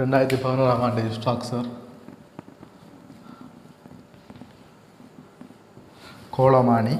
ரெண்டாயிரத்தி பதினோராம் ஆண்டு ஸ்ட்ரக்சர் கோலமானி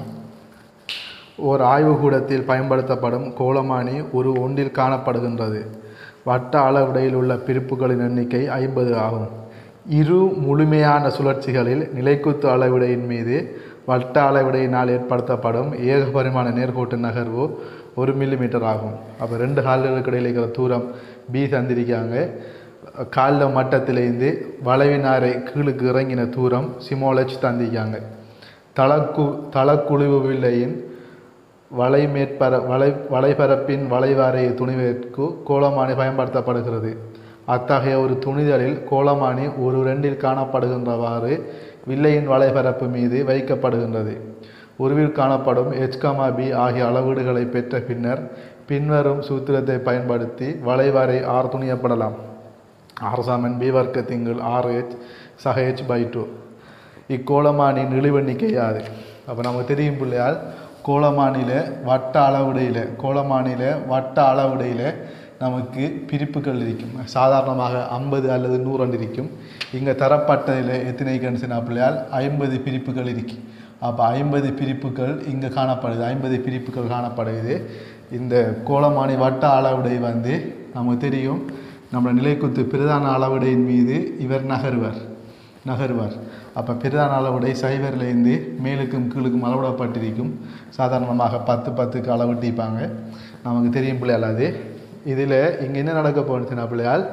ஓர் ஆய்வுக்கூடத்தில் பயன்படுத்தப்படும் கோலமானி ஒரு ஒன்றில் காணப்படுகின்றது வட்ட அளவுடையில் உள்ள பிரிப்புகளின் எண்ணிக்கை ஐம்பது ஆகும் இரு முழுமையான சுழற்சிகளில் நிலைக்குத்து அளவிடையின் மீது வட்ட அளவிடையினால் ஏற்படுத்தப்படும் ஏகபரிமாண நேர்கோட்டு நகர்வு ஒரு மில்லிமீட்டர் ஆகும் அப்போ ரெண்டு கால்களுக்கு இடையில இருக்கிற தூரம் பி தந்திருக்காங்க காலில் மட்டத்திலேருந்து வளைவினாரை கீழுக்கு இறங்கின தூரம் சிமோலச் தந்திருக்காங்க தளக்கு தளக்குழிவு வில்லையின் வலை மேற்பர வலை வலைபரப்பின் வளைவாரையை துணிவதற்கு கோலமானி பயன்படுத்தப்படுகிறது அத்தகைய ஒரு துணிதலில் கோலமானி ஒரு ரெண்டில் காணப்படுகின்றவாறு வில்லையின் வலைபரப்பு மீது வைக்கப்படுகின்றது உருவில் காணப்படும் எச்கமா பி ஆகிய அளவீடுகளை பெற்ற பின்னர் பின்வரும் சூத்திரத்தை பயன்படுத்தி வளைவாரை ஆர் துணியப்படலாம் ஆர் சமன் பி வர்க்க திங்கள் ஆர் ஹெச் சக ஹெச் பை டூ இக்கோலமானின் இழிவெண்ணிக்கை யாது அப்போ நமக்கு தெரியும் பிள்ளையால் கோலமானியில் வட்ட அளவுடையில் கோலமானியில் வட்ட அளவுடையில் நமக்கு பிரிப்புகள் இருக்கும் சாதாரணமாக ஐம்பது அல்லது நூறு இருக்கும் இங்கே தரப்பட்டதில் எத்தனை கணிசனா பிள்ளையால் ஐம்பது பிரிப்புகள் இருக்கு அப்போ ஐம்பது பிரிப்புகள் இங்கே காணப்படுது ஐம்பது பிரிப்புகள் காணப்படுது இந்த கோலமானி வட்ட அளவுடை வந்து நமக்கு தெரியும் நம்ம நிலைக்குத்து பிரதான அளவுடையின் மீது இவர் நகர்வர் நகர்வார் அப்போ பிரதான அளவுடை சைவர்லேருந்து மேலுக்கும் கீழுக்கும் அளவிடப்பட்டிருக்கும் சாதாரணமாக பத்து பத்துக்கு அளவிட்டிப்பாங்க நமக்கு தெரியும் பிள்ளையால் அது இதில் இங்கே என்ன நடக்க போனுச்சுன்னா பிள்ளையால்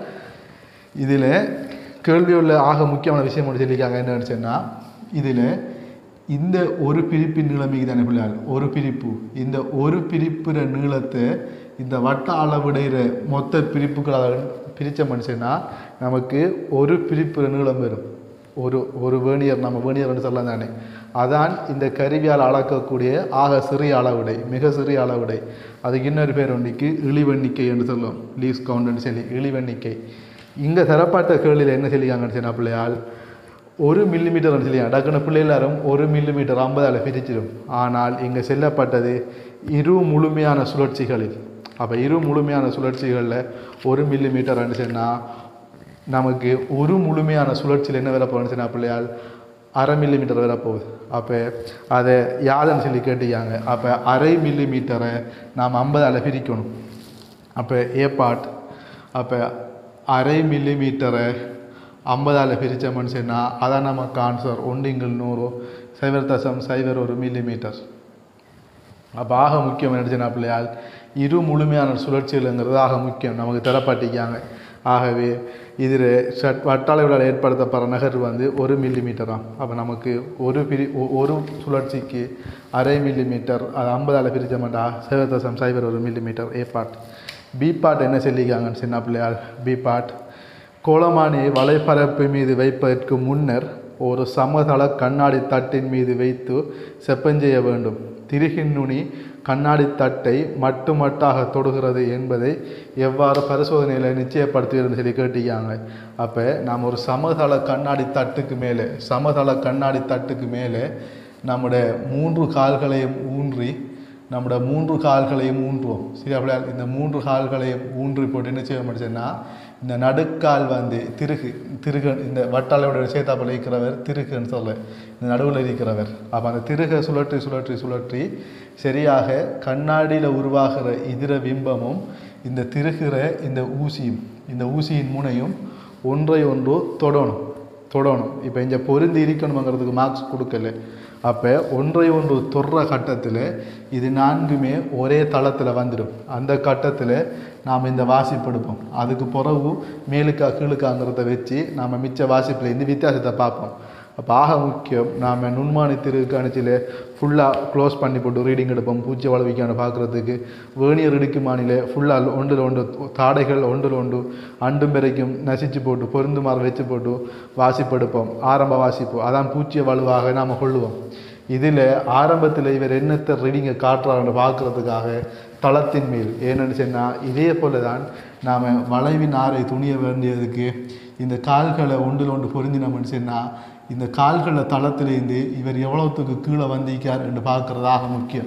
இதில் கேள்வி உள்ள ஆக முக்கியமான விஷயம் ஒன்று சொல்லியிருக்காங்க என்னன்னு சொன்னால் இதில் இந்த ஒரு பிரிப்பின் நீளமிக்கு தானே பிள்ளையால் ஒரு பிரிப்பு இந்த ஒரு பிரிப்புற நீளத்தை இந்த வட்ட அளவுடைகிற மொத்த பிரிப்புகள் பிரித்த மனுஷன்னா நமக்கு ஒரு பிரிப்புற நீளம் வரும் ஒரு ஒரு வேணியர் நம்ம வேணியர்னு சொல்லலாம் தானே அதான் இந்த கருவியால் அளக்கக்கூடிய ஆக சிறிய அளவுடை மிக சிறிய அளவுடை அதுக்கு இன்னொரு பேர் ஒன்றைக்கு இழிவெண்ணிக்கை என்று சொல்லுவோம் லீஸ் கவுண்ட்னு சொல்லி இழிவெண்ணிக்கை இங்கே தரப்பட்ட கேள்வியில் என்ன சொல்லியாங்கன்னு சொன்னா பிள்ளையால் ஒரு மில்லிமீட்டர் சொல்லியா டக்குன்னு பிள்ளை எல்லாரும் ஒரு மில்லிமீட்டர் ஐம்பதால் பிரிச்சிடும் ஆனால் இங்கே செல்லப்பட்டது இரு முழுமையான சுழற்சிகளில் அப்போ இரு முழுமையான சுழற்சிகளில் ஒரு மில்லிமீட்டர்னு சொன்னால் நமக்கு ஒரு முழுமையான சுழற்சியில் என்ன வர போகுதுன்னு சொன்னால் பிள்ளையால் அரை மில்லிமீட்டர் வர போகுது அப்போ அதை யாதுன்னு சொல்லி கேட்டுக்காங்க அப்போ அரை மில்லிமீட்டரை நாம் ஐம்பதால் பிரிக்கணும் அப்போ ஏ பார்ட் அப்போ அரை மில்லிமீட்டரை ஐம்பதால் பிரித்தோம்னு சொன்னால் அதான் நமக்கு ஆன்சர் ஒன்றிங்கள் நூறு சைவர் தசம் சைவர் ஒரு மில்லிமீட்டர் அப்போ ஆக முக்கியம் என்ன பிள்ளையால் இரு முழுமையான சுழற்சிகள்ங்கிறது ஆக முக்கியம் நமக்கு தரப்பட்டிக்காங்க ஆகவே இதில் ஷட் வட்டாளர்களால் ஏற்படுத்தப்படுற நகர்வு வந்து ஒரு மில்லிமீட்டராம் அப்போ நமக்கு ஒரு பிரி ஒ- ஒரு சுழற்சிக்கு அரை மில்லிமீட்டர் அது ஐம்பதால் பிரித்த மாட்டா சைவர் தசம் சைவர் ஒரு millimetre A part B part என்ன சொல்லியிருக்காங்கன்னு சின்ன பிள்ளையால் பி பார்ட் கோலமானியை வலைப்பரப்பு மீது வைப்பதற்கு முன்னர் ஒரு சமதள கண்ணாடி தட்டின் மீது வைத்து செப்பஞ்செய்ய வேண்டும் திருகின் நுனி கண்ணாடி தட்டை மட்டு மட்டாக தொடுகிறது என்பதை எவ்வாறு பரிசோதனையில் நிச்சயப்படுத்துவதுன்னு சொல்லி கேட்டிருக்காங்க அப்போ நாம் ஒரு சமதள கண்ணாடி தட்டுக்கு மேலே சமதள கண்ணாடி தட்டுக்கு மேலே நம்முடைய மூன்று கால்களையும் ஊன்றி நம்முடைய மூன்று கால்களையும் ஊன்றுவோம் சரியா பிள்ளையார் இந்த மூன்று கால்களையும் ஊன்றி போட்டு என்ன செய்ய முடிச்சுன்னா இந்த நடுக்கால் வந்து திருகு திருகு இந்த வட்டாளோட சேத்தாப்பில் இருக்கிறவர் திருகுன்னு சொல்ல இந்த நடுவில் இருக்கிறவர் அப்போ அந்த திருகை சுழற்றி சுழற்றி சுழற்றி சரியாக கண்ணாடியில் உருவாகிற இதர பிம்பமும் இந்த திருகிற இந்த ஊசியும் இந்த ஊசியின் முனையும் ஒன்றை ஒன்று தொடணும் தொடணும் இப்போ இங்கே பொருந்தி இருக்கணுங்கிறதுக்கு மார்க்ஸ் கொடுக்கல அப்போ ஒன்றை ஒன்று தொடுற கட்டத்தில் இது நான்குமே ஒரே தளத்தில் வந்துடும் அந்த கட்டத்தில் நாம் இந்த வாசிப்பு எடுப்போம் அதுக்கு பிறகு மேலுக்கா கீழுக்காங்கிறத வச்சு நாம் மிச்ச வாசிப்பில் இந்த வித்தியாசத்தை பார்ப்போம் அப்போ ஆக முக்கியம் நாம் நுண்மானி திருக்கு அணிச்சில் ஃபுல்லாக க்ளோஸ் பண்ணி போட்டு ரீடிங் எடுப்போம் பூச்சி வளவிக்கான பார்க்குறதுக்கு வேணியர் இடுக்குமானில் ஃபுல்லாக ஒன்றில் ஒன்று தாடைகள் ஒன்றில் ஒன்று அண்டும் பெரைக்கும் நசிச்சு போட்டு பொருந்துமாறு வச்சு போட்டு வாசிப்பு எடுப்போம் ஆரம்ப வாசிப்பு அதான் பூச்சிய வலுவாக நாம் கொள்ளுவோம் இதில் ஆரம்பத்தில் இவர் என்னத்தை ரீடிங்கை காட்டுறாருன்னு பார்க்குறதுக்காக தளத்தின் மேல் ஏன்னு சொன்னால் இதே போல தான் நாம் வளைவின் ஆரை துணிய வேண்டியதுக்கு இந்த கால்களை ஒன்றில் ஒன்று பொருந்தினோம்னு சொன்னால் இந்த கால்களை தளத்திலேருந்து இவர் எவ்வளோத்துக்கு கீழே வந்திருக்கார் என்று பார்க்குறதாக முக்கியம்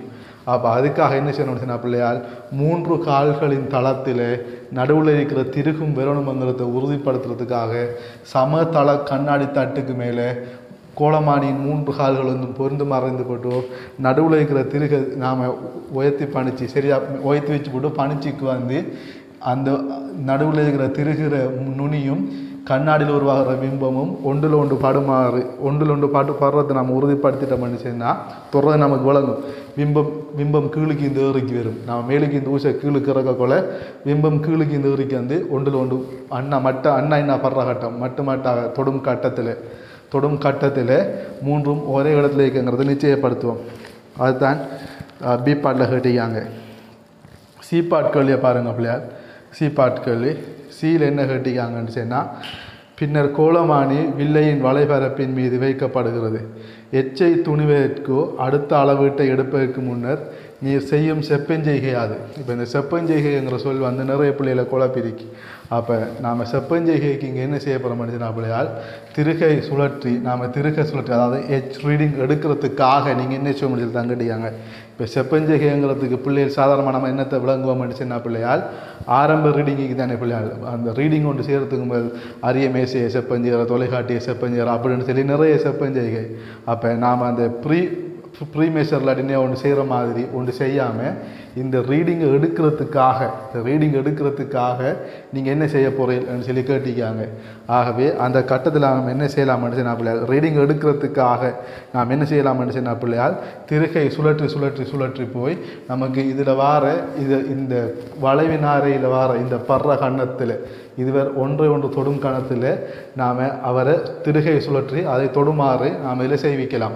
அப்போ அதுக்காக என்ன செய்யணும் சொன்னா பிள்ளையால் மூன்று கால்களின் தளத்தில் நடுவில் இருக்கிற திருகும் வரணுமங்கிறத உறுதிப்படுத்துறதுக்காக சமதள கண்ணாடி தட்டுக்கு மேலே கோலமானியின் மூன்று கால்கள் வந்து பொருந்து மறைந்து போட்டு நடுவில் இருக்கிற திருக நாம் உயர்த்தி பணிச்சு சரியா உயர்த்தி வச்சு போட்டு பணிச்சுக்கு வந்து அந்த நடுவில் இருக்கிற திருகிற நுனியும் கண்ணாடியில் உருவாகிற பிம்பமும் ஒன்றில் ஒன்று படுமாறு ஒன்றில் ஒன்று பாட்டு படுறதை நம்ம உறுதிப்படுத்திட்டோம் மனுஷன்னா தொடர்றது நமக்கு விளங்கும் பிம்பம் பிம்பம் கீழுக்கு இந்த ஏறிக்கு வரும் நம்ம மேலுக்கு இந்த ஊசை கீழுக்கு இறக்க கொள்ள பிம்பம் கீழுக்கு இந்த ஏறிக்கு வந்து ஒன்றில் ஒன்று அண்ணா மட்ட அண்ணா என்ன படுற கட்டம் மட்டு மட்டாக தொடும் கட்டத்தில் தொடும் கட்டத்தில் மூன்றும் ஒரே இடத்துல இருக்குங்கிறத நிச்சயப்படுத்துவோம் அதுதான் பி பாட்டில் கேட்டிருக்காங்க சி பாட் கேள்வியை பாருங்க பிள்ளையார் சி பாட் கேள்வி சியில் என்ன கேட்டிருக்காங்கன்னு சொன்னால் பின்னர் கோலமானி வில்லையின் வலைபரப்பின் மீது வைக்கப்படுகிறது எச்சை துணிவதற்கோ அடுத்த அளவீட்டை எடுப்பதற்கு முன்னர் நீர் செய்யும் செப்பஞ்செய்கையாது இப்போ இந்த செப்பஞ்செய்கைங்கிற சொல் வந்து நிறைய பிள்ளைகளை குழப்பிருக்கு அப்போ நாம் செப்பஞ்செய்கைக்கு இங்கே என்ன செய்ய போகிற மனுஷனா பிள்ளையால் திருகை சுழற்றி நாம் திருகை சுழற்றி அதாவது எச் ரீடிங் எடுக்கிறதுக்காக நீங்கள் என்ன செய்ய முடியல தங்கட்டியாங்க இப்போ செப்பஞ்செய்கைங்கிறதுக்கு பிள்ளைகள் சாதாரணமாக நம்ம என்னத்தை விளங்குவோம் சின்ன பிள்ளையால் ஆரம்ப ரீடிங்குக்கு தானே பிள்ளையால் அந்த ரீடிங் ஒன்று செய்கிறதுக்கு முதல் அரிய மேசையை செப்பஞ்செய்கிற தொலைக்காட்டிய செப்பஞ்செய்கிற அப்படின்னு சொல்லி நிறைய செப்பஞ்செய்கை அப்போ நாம் அந்த ப்ரீ ப்ரீ மேஷர் இல்லாட்டினே ஒன்று செய்கிற மாதிரி ஒன்று செய்யாமல் இந்த ரீடிங்கை எடுக்கிறதுக்காக இந்த ரீடிங் எடுக்கிறதுக்காக நீங்கள் என்ன செய்ய போகிறீங்கன்னு சொல்லி கேட்டிருக்காங்க ஆகவே அந்த கட்டத்தில் நாம் என்ன செய்யலாம்னு சொன்னா பிள்ளையால் ரீடிங் எடுக்கிறதுக்காக நாம் என்ன செய்யலாம்னு சொன்னா பிள்ளையால் திருகை சுழற்றி சுழற்றி சுழற்றி போய் நமக்கு இதில் வார இது இந்த வளைவின் ஆரையில் வார இந்த பர்ற கண்ணத்தில் இதுவர் ஒன்றை ஒன்று தொடும் கணத்தில் நாம் அவரை திருகை சுழற்றி அதை தொடுமாறு நாம் இதில் செய்விக்கலாம்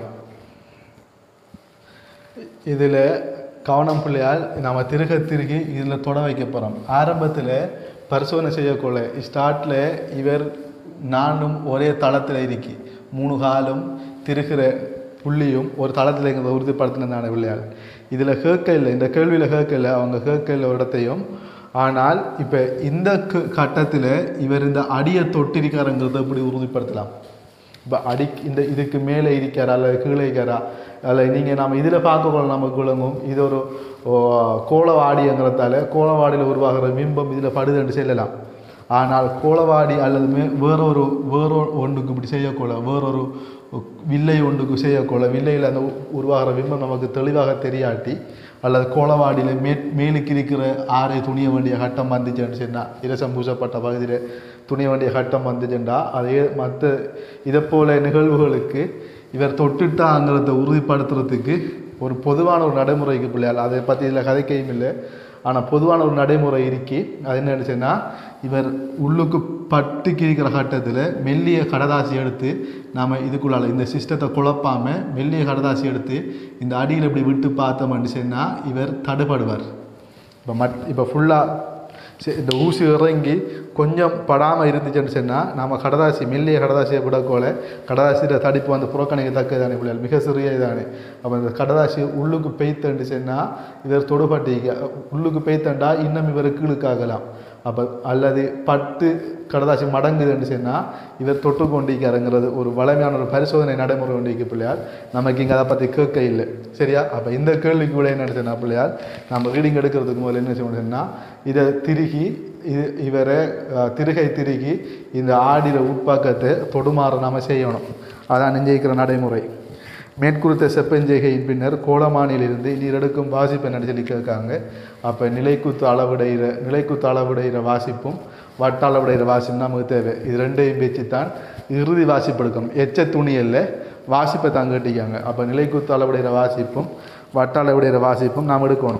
இதில் கவனம் பிள்ளையால் நம்ம திருக திருகி இதில் தொட வைக்க போகிறோம் ஆரம்பத்தில் பரிசோதனை செய்யக்கொள்ள ஸ்டார்ட்டில் இவர் நானும் ஒரே தளத்தில் இருக்கி மூணு காலும் திருகிற புள்ளியும் ஒரு தளத்தில் இருக்கிறத உறுதிப்படுத்தினதான பிள்ளையால் இதில் கேட்க இல்லை இந்த கேள்வியில் கேட்க இல்லை அவங்க கேட்க இல்லை ஒரு இடத்தையும் ஆனால் இப்போ இந்த கட்டத்தில் இவர் இந்த அடியை தொட்டிருக்காருங்கிறத எப்படி உறுதிப்படுத்தலாம் இப்போ அடி இந்த இதுக்கு மேலே இருக்காரா அல்லது கீழே இருக்காரா அல்ல நீங்கள் நம்ம இதில் பார்க்கக்கூட நமக்கு விளங்கும் இது ஒரு ஓ, கோலவாடிங்கிறதால கோலவாடியில் உருவாகிற பிம்பம் இதில் படுதுன்னு சொல்லலாம் ஆனால் கோலவாடி அல்லது மே வேறொரு வேறொரு ஒன்றுக்கு இப்படி செய்யக்கூட வேறொரு வில்லை ஒன்றுக்கு செய்யக்கூட வில்லையில் அந்த உ- உருவாகிற பிம்பம் நமக்கு தெளிவாக தெரியாட்டி அல்லது கோலவாடியில் மே மேலுக்கு இருக்கிற ஆறை துணிய வேண்டிய கட்டம் வந்துச்சுன்னு சொன்னால் இரசம் பூசப்பட்ட பகுதியில் துணிய வேண்டிய கட்டம் வந்துச்சுண்டா அதே மற்ற இதை போல நிகழ்வுகளுக்கு இவர் தொட்டுட்டாங்கிறத உறுதிப்படுத்துறதுக்கு ஒரு பொதுவான ஒரு நடைமுறைக்கு பிள்ளையால் அதை பற்றி இதில் கதைக்கையும் இல்லை ஆனால் பொதுவான ஒரு நடைமுறை இருக்கி அது என்ன நினச்சேன்னா இவர் உள்ளுக்கு பட்டுக்கு இருக்கிற கட்டத்தில் மெல்லிய கடதாசி எடுத்து நாம் இதுக்குள்ளால இந்த சிஸ்டத்தை குழப்பாமல் மெல்லிய கடதாசி எடுத்து இந்த அடியில் இப்படி விட்டு பார்த்தோம்னு சொன்னால் இவர் தடுபடுவார் இப்போ மட் இப்போ ஃபுல்லாக இந்த ஊசி இறங்கி கொஞ்சம் படாமல் இருந்துச்சுன்னு சொன்னால் நம்ம கடதாசி மெல்லிய கடதாசியை விடக்கோல கடதாசியில் தடிப்பு வந்து புறக்கணிக்கத்தக்கதானே பிள்ளைகள் மிக சிறிய இதானே அப்போ இந்த கடதாசி உள்ளுக்கு பெய்த்தண்டு சொன்னால் இவர் தொடுபட்டிக்க உள்ளுக்கு பெய்த்தண்டா இன்னும் இவர் கீழுக்காகலாம் அப்போ அல்லது பட்டு கடதாசி மடங்குதுன்னு சொன்னால் இவர் தொட்டு கொண்டிருக்காருங்கிறது ஒரு வளமையான ஒரு பரிசோதனை நடைமுறை கொண்டிருக்க பிள்ளையார் நமக்கு இங்கே அதை பற்றி கேட்க இல்லை சரியா அப்போ இந்த கேள்விக்கு கூட என்ன சொன்னா பிள்ளையார் நம்ம ரீடிங் எடுக்கிறதுக்கு முதல்ல என்ன செய்யணும்னா இதை திருகி இது இவரை அஹ், திருகை திருகி இந்த ஆடிற உட்பக்கத்தை தொடுமாறு நாம செய்யணும் அதான் நெஞ்சிக்கிற நடைமுறை மேற்குறித்த செப்பஞ்செய்கையின் பின்னர் கோலமானிலிருந்து நீர் எடுக்கும் வாசிப்பு என்ன சொல்லி கேட்காங்க அப்போ நிலைக்குத்து அளவிடைகிற நிலைக்குத்து அளவிடைகிற வாசிப்பும் வட்ட அளவிடைகிற வாசிப்பும் நமக்கு தேவை இது ரெண்டையும் வச்சு தான் இறுதி வாசிப்பு எடுக்கணும் எச்ச துணியல்ல வாசிப்பை தான் கேட்டிக்காங்க அப்போ நிலைக்குத்து அளவிடைகிற வாசிப்பும் வட்ட அளவிடைகிற வாசிப்பும் நாம் எடுக்கணும்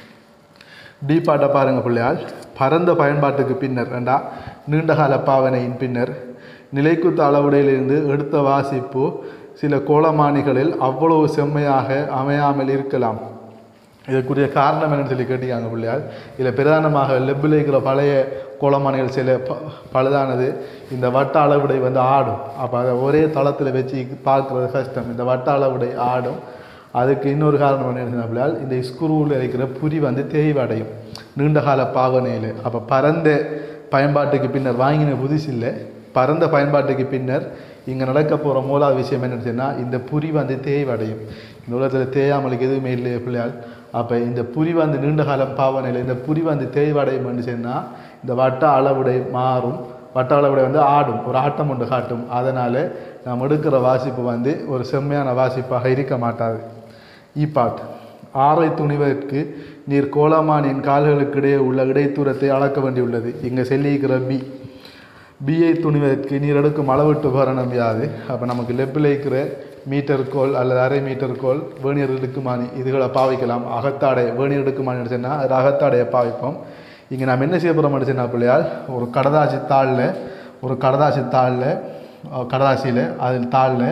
டீப்பாட்டை பாருங்க பிள்ளையால் பரந்த பயன்பாட்டுக்கு பின்னர் ரெண்டா நீண்டகால பாவனையின் பின்னர் நிலைக்குத்த அளவுடையிலிருந்து எடுத்த வாசிப்பு சில கோலமானிகளில் அவ்வளவு செம்மையாக அமையாமல் இருக்கலாம் இதற்குரிய காரணம் என்னன்னு சொல்லி கேட்டீங்க பிள்ளையால் இதில் பிரதானமாக லெப்பில் இருக்கிற பழைய கோலமானிகள் சில ப பழுதானது இந்த வட்ட அளவுடை வந்து ஆடும் அப்போ அதை ஒரே தளத்தில் வச்சு பார்க்குறது கஷ்டம் இந்த வட்ட அளவுடை ஆடும் அதுக்கு இன்னொரு காரணம் என்ன அப்படின்னா இந்த ஸ்க்ரூவில் இருக்கிற புரி வந்து தேய்வடையும் நீண்டகால பாவனையில் அப்போ பரந்த பயன்பாட்டுக்கு பின்னர் வாங்கின புதுசு இல்லை பரந்த பயன்பாட்டுக்கு பின்னர் இங்கே நடக்க போகிற மூலாவது விஷயம் என்னன்னு சொன்னால் இந்த புரி வந்து தேய்வடையும் இந்த உலகத்தில் தேயாமலுக்கு எதுவுமே இல்லையே பிள்ளையால் அப்போ இந்த புரி வந்து நீண்ட காலம் பாவனையில் இந்த புரி வந்து தேய்வடையும் என்று சொன்னால் இந்த வட்ட அளவுடை மாறும் வட்ட அளவுடை வந்து ஆடும் ஒரு ஆட்டம் ஒன்று காட்டும் அதனால் நாம் எடுக்கிற வாசிப்பு வந்து ஒரு செம்மையான வாசிப்பாக இருக்க மாட்டாது ஈப்பாட் ஆரை துணிவதற்கு நீர் கோலமானின் கால்களுக்கிடையே உள்ள இடைத்தூரத்தை அளக்க வேண்டியுள்ளது இங்கே செல்லியிருக்கிற பி பிஐ துணிவதற்கு நீர் எடுக்கும் அளவிட்டு உபகரணம் யாது அப்போ நமக்கு லெப்பில் இருக்கிற மீட்டர் கோல் அல்லது அரை மீட்டர் கோல் வேணியர் இடுக்குமானி இதுகளை பாவிக்கலாம் அகத்தாடை வேணியர் இடுக்குமானி சொன்னால் அது அகத்தாடையை பாவிப்போம் இங்கே நாம் என்ன செய்ய போகிறோம் சொன்னா பிள்ளையால் ஒரு கடதாசி தாளில் ஒரு கடதாசி தாளில் கடதாசியில் அதில் தாளில்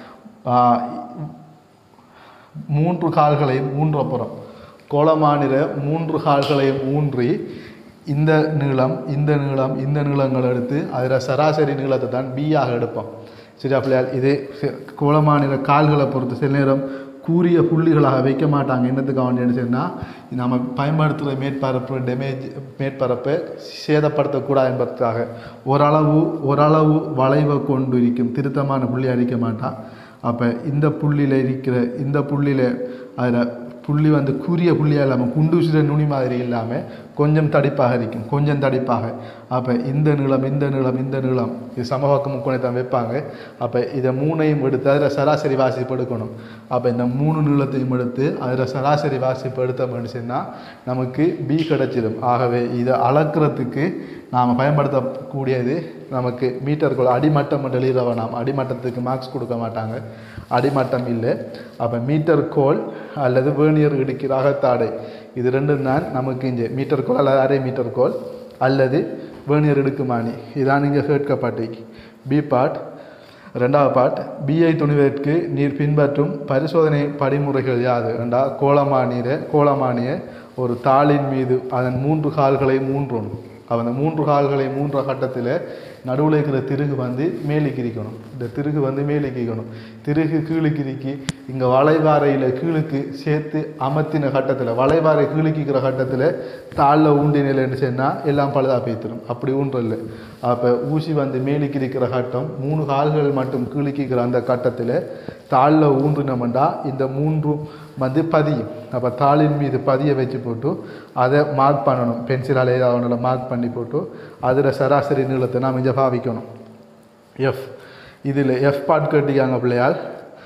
மூன்று கால்களையும் ஊன்றப்புறம் கோலமானிற மூன்று கால்களையும் ஊன்றி இந்த நீளம் இந்த நீளம் இந்த நீளங்களை எடுத்து அதில் சராசரி நீளத்தை தான் பியாக எடுப்போம் சரியா பிள்ளையால் இது சி- கோலமானிற கால்களை பொறுத்து சில நேரம் கூரிய புள்ளிகளாக வைக்க மாட்டாங்க என்னத்துக்கு வேண்டியன்னு சொன்னால் நம்ம பயன்படுத்துகிற மேற்பரப்பு டேமேஜ் மேற்பரப்பை சேதப்படுத்தக்கூடாது என்பதற்காக ஓரளவு ஓரளவு வளைவை கொண்டு இருக்கும் திருத்தமான புள்ளி அடிக்க மாட்டான் அப்போ இந்த புள்ளியில் இருக்கிற இந்த புள்ளியில் அதில் புள்ளி வந்து கூரிய புள்ளியாக இல்லாமல் குண்டூசிற நுனி மாதிரி இல்லாமல் கொஞ்சம் தடிப்பாக இருக்கும் கொஞ்சம் தடிப்பாக அப்போ இந்த நீளம் இந்த நீளம் இந்த நீளம் இது சமபக்க முக்கோணை தான் வைப்பாங்க அப்போ இதை மூணையும் எடுத்து அதில் சராசரி வாசிப்பு எடுக்கணும் அப்போ இந்த மூணு நீளத்தையும் எடுத்து அதில் சராசரி வாசிப்பு எடுத்தோம்னு சொன்னால் நமக்கு பி கிடைச்சிடும் ஆகவே இதை அளக்கிறதுக்கு நாம் பயன்படுத்தக்கூடியது நமக்கு மீட்டருக்குள்ள அடிமட்டம் மட்டும் எழுத வேணாம் அடிமட்டத்துக்கு மார்க்ஸ் கொடுக்க மாட்டாங்க அடிமட்டம் இல்லை அப்போ மீட்டர் கோல் அல்லது வேணியர் இடுக்கிற அகத்தாடை இது ரெண்டும் தான் நமக்கு இங்கே மீட்டர் கோல் அல்லது அரை மீட்டர் கோல் அல்லது வேணியர் இடுக்குமானி இதான் இங்கே கேட்கப்பட்டு பி பார்ட் ரெண்டாவது பார்ட் பிஐ துணிவதற்கு நீர் பின்பற்றும் பரிசோதனை படிமுறைகள் யாது ரெண்டா கோலமானீரை கோலமானிய ஒரு தாளின் மீது அதன் மூன்று கால்களை மூன்றணும் அந்த மூன்று கால்களை மூன்ற கட்டத்தில் நடுவில் இருக்கிற திருகு வந்து மேலுக்கு இருக்கணும் இந்த திருகு வந்து மேலுக்கு இருக்கணும் திருகு கீழுக்கு இருக்கி இங்கே வளைவாரையில் கீழுக்கு சேர்த்து அமர்த்தின கட்டத்தில் வளைவாரை கீழுக்கிக்கிற கட்டத்தில் தாளில் ஊண்டினில்லைன்னு சொன்னால் எல்லாம் பழுதாக பேத்துடும் அப்படி ஊன்றல அப்போ ஊசி வந்து மேலுக்கு இருக்கிற கட்டம் மூணு கால்கள் மட்டும் கீழுக்கிக்கிற அந்த கட்டத்தில் தாளில் ஊன்றினோம்டா இந்த மூன்றும் வந்து பதியும் அப்போ தாளின் மீது பதிய வச்சு போட்டு அதை மார்க் பண்ணணும் பென்சிலால் ஏதாவது ஒன்றில் மார்க் பண்ணி போட்டு அதில் சராசரி நீளத்தை நாம் இங்கே பாவிக்கணும் எஃப் இதில் எஃப் பாட் கேட்டிக்காங்க பிள்ளையால்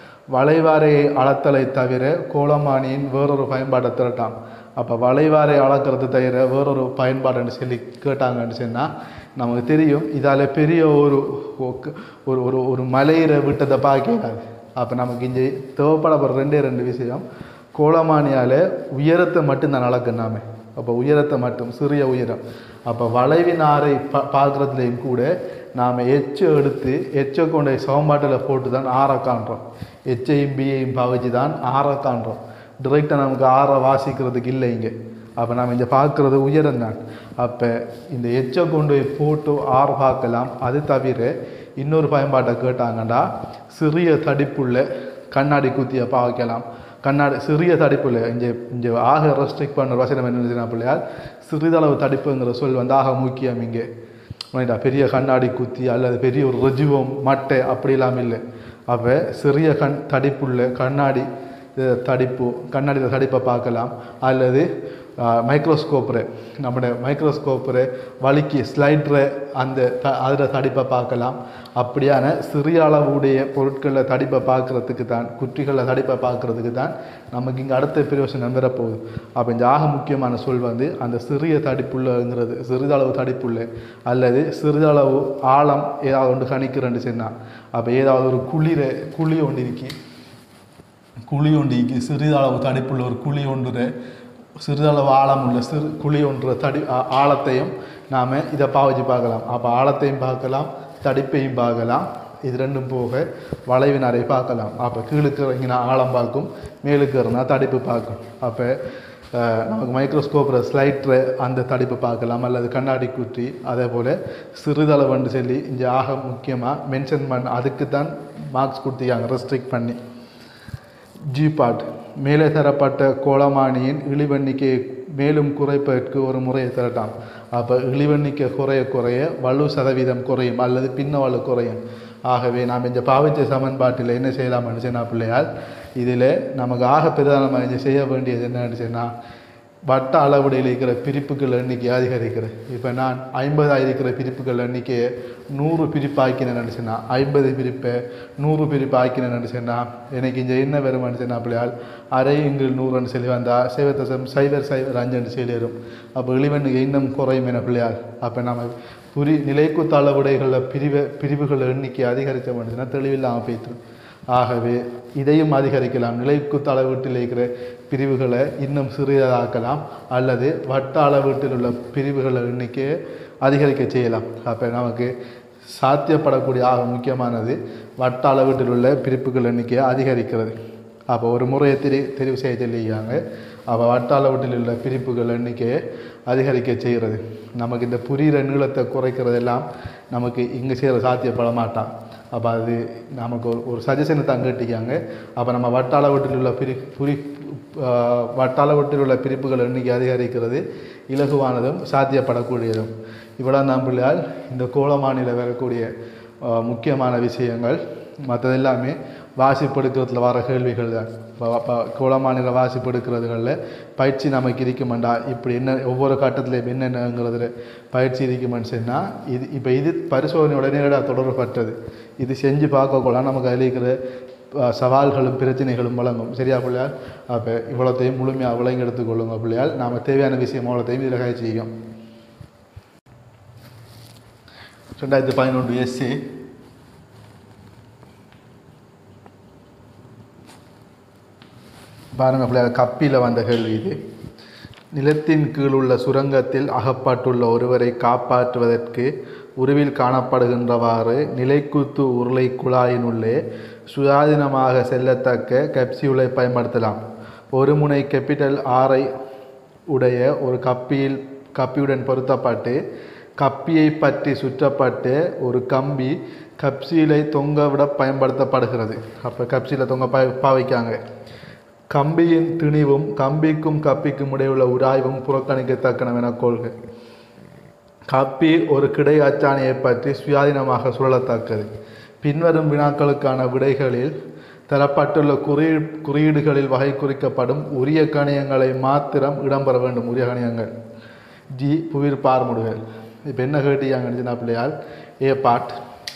வளைவாரை அளத்தலை தவிர கோலமானியின் வேறொரு பயன்பாட்டை திரட்டாம் அப்போ வளைவாரை அளக்கிறது தவிர வேறொரு பயன்பாடுன்னு சொல்லி கேட்டாங்கன்னு சொன்னால் நமக்கு தெரியும் இதால் பெரிய ஒரு ஒக்க- ஒரு ஒரு ஒரு மலையிற விட்டதை பார்க்கலாது அப்போ நமக்கு இங்கே தேவைப்படப்படுற ரெண்டே ரெண்டு விஷயம் கோலமானியால் உயரத்தை மட்டும்தான் அளக்கும் நாம அப்போ உயரத்தை மட்டும் சிறிய உயரம் அப்போ வளைவின் ஆறை பா பார்க்குறதுலையும் கூட நாம் எச்சை எடுத்து எச்சை கொண்ட சமன்பாட்டில் போட்டு தான் ஆற காண்றோம் எச்சையும் பியையும் பாவிச்சு தான் ஆற காண்றோம் டிரெக்டாக நமக்கு ஆற வாசிக்கிறதுக்கு இல்லை இங்கே அப்போ நாம் இங்கே பார்க்குறது உயரம் தான் அப்போ இந்த எச்சை கொண்டு போய் போட்டு ஆறு பார்க்கலாம் அது தவிர இன்னொரு பயன்பாட்டை கேட்டாங்கன்னா சிறிய தடிப்புள்ள கண்ணாடி குத்தியை பார்க்கலாம் கண்ணாடி சிறிய தடிப்புல இங்கே இங்கே ஆக ரெஸ்ட்ரிக்ட் பண்ணுற வசனம் என்ன பிள்ளையால் சிறிதளவு தடிப்புங்கிற சொல் வந்து ஆக முக்கியம் இங்கே ரைட்டா பெரிய கண்ணாடி குத்தி அல்லது பெரிய ஒரு ருஜுவம் மட்டை அப்படிலாம் இல்லை அப்போ சிறிய கண் தடிப்புள்ள கண்ணாடி அஹ், தடிப்பு கண்ணாடியில் தடிப்பை பார்க்கலாம் அல்லது மைக்ரோஸ்கோப்பரு நம்முடைய மைக்ரோஸ்கோப்பரு வலிக்கு ஸ்லைட்ரு அந்த த அதில் தடிப்பை பார்க்கலாம் அப்படியான சிறிய அளவுடைய பொருட்களில் தடிப்பை பார்க்குறதுக்கு தான் குற்றிகளில் தடிப்பை பார்க்குறதுக்கு தான் நமக்கு இங்கே அடுத்த பிரயோசனம் வரப்போகுது அப்போ இந்த ஆக முக்கியமான சொல் வந்து அந்த சிறிய தடிப்புள்ளங்கிறது சிறிதளவு தடிப்புள்ள அல்லது சிறிதளவு ஆழம் ஏதாவது ஒன்று கணிக்கிறேன்னு சொன்னால் அப்போ ஏதாவது ஒரு குளிர குழி ஒன்று இருக்கி குழி ஒன்றிக்கு சிறிதளவு தடிப்புள்ள ஒரு குழி ஒன்று சிறிதளவு ஆழம் உள்ள சிறு குழி ஒன்ற தடி ஆ- ஆழத்தையும் நாம் இதை பாவச்சு பார்க்கலாம் அப்போ ஆழத்தையும் பார்க்கலாம் தடிப்பையும் பார்க்கலாம் இது ரெண்டும் போக வளைவின் அறை பார்க்கலாம் அப்போ கீழுக்கு இறங்கினா ஆழம் பார்க்கும் மேலுக்கு இறங்கினா தடிப்பு பார்க்கும் அப்போ அஹ், நமக்கு மைக்ரோஸ்கோப்பில் ஸ்லைட்ரு அந்த தடிப்பு பார்க்கலாம் அல்லது கண்ணாடி குற்றி அதே போல் சிறிதளவுன்னு சொல்லி இங்கே ஆக முக்கியமாக மென்ஷன் பண்ண அதுக்கு தான் மார்க்ஸ் கொடுத்திருக்காங்க ரெஸ்ட்ரிக்ட் பண்ணி ஜி பார்ட் மேலே தரப்பட்ட கோலமானியின் இழிவெண்ணிக்கையை மேலும் குறைப்பதற்கு ஒரு முறையை திரட்டாம் அப்போ இழிவெண்ணிக்கை குறைய குறைய வலு சதவீதம் குறையும் அல்லது பின்ன வலு குறையும் ஆகவே நாம் இந்த பாவிச்ச சமன்பாட்டில் என்ன செய்யலாம்னு சொன்னால் பிள்ளையால் இதில் நமக்கு ஆக பிரதானமாக இங்க செய்ய வேண்டியது என்னன்னு சொன்னால் வட்ட அளவுடையில் இருக்கிற பிரிப்புகள் எண்ணிக்கை அதிகரிக்கிறது இப்போ நான் ஐம்பதாக இருக்கிற பிரிப்புகள் எண்ணிக்கையை நூறு பிரிப்பு ஆக்கினேன்னு சொன்னால் ஐம்பது பிரிப்பை நூறு பிரிப்பு ஆக்கினேன்னு சொன்னால் எனக்கு இங்கே என்ன வருமானு சொன்னால் பிள்ளையால் அரை இங்கில் நூறுன்னு சொல்லி வந்தால் சைவத்தசம் சைவர் சைவர் அஞ்சுன்னு சொல்லி வரும் அப்போ இழிவனுக்கு இன்னும் குறையும் என பிள்ளையால் அப்போ நம்ம புரி நிலைக்குத்த அளவுடைகளில் பிரிவு பிரிவுகள் எண்ணிக்கை அதிகரித்த சொன்னால் தெளிவில்லாமல் போய்த்துரும் ஆகவே இதையும் அதிகரிக்கலாம் நிலைக்குத்த அளவீட்டில் இருக்கிற பிரிவுகளை இன்னும் சிறியதாக்கலாம் அல்லது வட்ட அளவீட்டில் உள்ள பிரிவுகள் எண்ணிக்கையை அதிகரிக்க செய்யலாம் அப்போ நமக்கு சாத்தியப்படக்கூடிய ஆக முக்கியமானது வட்ட அளவீட்டில் உள்ள பிரிப்புகள் எண்ணிக்கையை அதிகரிக்கிறது அப்போ ஒரு முறையை தெரி தெரிவு செய்ய சொல்லியாங்க அப்போ வட்ட அளவீட்டில் உள்ள பிரிப்புகள் எண்ணிக்கையை அதிகரிக்க செய்கிறது நமக்கு இந்த புரிகிற நீளத்தை குறைக்கிறதெல்லாம் நமக்கு இங்கே செய்கிற சாத்தியப்பட மாட்டான் அப்போ அது நமக்கு ஒரு ஒரு சஜஷனை தான் கேட்டிக்காங்க அப்போ நம்ம வட்ட அளவீட்டில் உள்ள பிரி புரி ஆஹ் வட்ட அளவீட்டில் உள்ள பிரிப்புகள் எண்ணிக்கை அதிகரிக்கிறது இலகுவானதும் சாத்தியப்படக்கூடியதும் இவ்வளோ தான் பிள்ளையால் இந்த கோலமானில வரக்கூடிய ஆஹ் முக்கியமான விஷயங்கள் மற்றதெல்லாமே வாசிப்படுக்கிறதுல வர கேள்விகள் தான் கோலமானில வாசிப்படுக்கிறதுகளில் பயிற்சி நமக்கு இருக்குமெண்டா இப்படி என்ன ஒவ்வொரு கட்டத்திலையும் என்னென்னங்கிறதுல பயிற்சி இருக்குமென்னு சொன்னால் இது இப்போ இது பரிசோதனையோட நேரடியாக தொடர்பட்டது இது செஞ்சு பார்க்கக்கூட நமக்கு அதில் இருக்கிற அஹ், சவால்களும் பிரச்சனைகளும் வழங்கும் சரியா பிள்ளையால் அப்போ இவ்வளோத்தையும் முழுமையாக விளங்கி எடுத்துக்கொள்ளுங்க பிள்ளையால் நாம் தேவையான விஷயம் அவ்வளோத்தையும் இதில் கை செய்யும் ரெண்டாயிரத்தி பதினொன்று எஸ்சி பாருங்க பிள்ளையார் கப்பியில் வந்த கேள்வி இது நிலத்தின் கீழ் உள்ள சுரங்கத்தில் அகப்பட்டுள்ள ஒருவரை காப்பாற்றுவதற்கு உருவில் காணப்படுகின்றவாறு நிலைக்குத்து உருளை குழாயினுள்ளே சுயாதீனமாக செல்லத்தக்க கப்சியூலை பயன்படுத்தலாம் ஒரு முனை கேபிட்டல் ஆரை உடைய ஒரு கப்பியில் கப்பியுடன் பொருத்தப்பட்டு கப்பியை பற்றி சுற்றப்பட்டு ஒரு கம்பி கப்சியிலை தொங்கவிட பயன்படுத்தப்படுகிறது அப்போ கப்சியில தொங்க பா பாவிக்காங்க கம்பியின் திணிவும் கம்பிக்கும் கப்பிக்கும் இடையுள்ள உராய்வும் புறக்கணிக்கத்தக்கனவென கொள்க கப்பி ஒரு கிடை அச்சாணியை பற்றி சுயாதீனமாக சுழலத்தக்கது பின்வரும் வினாக்களுக்கான விடைகளில் தரப்பட்டுள்ள குறியீ குறியீடுகளில் வகை குறிக்கப்படும் உரிய கணியங்களை மாத்திரம் இடம்பெற வேண்டும் உரிய கணியங்கள் ஜி புவிர் பார்முடுகள் இப்போ என்ன கேட்டீங்கன்னு பிள்ளையால் ஏ பாட்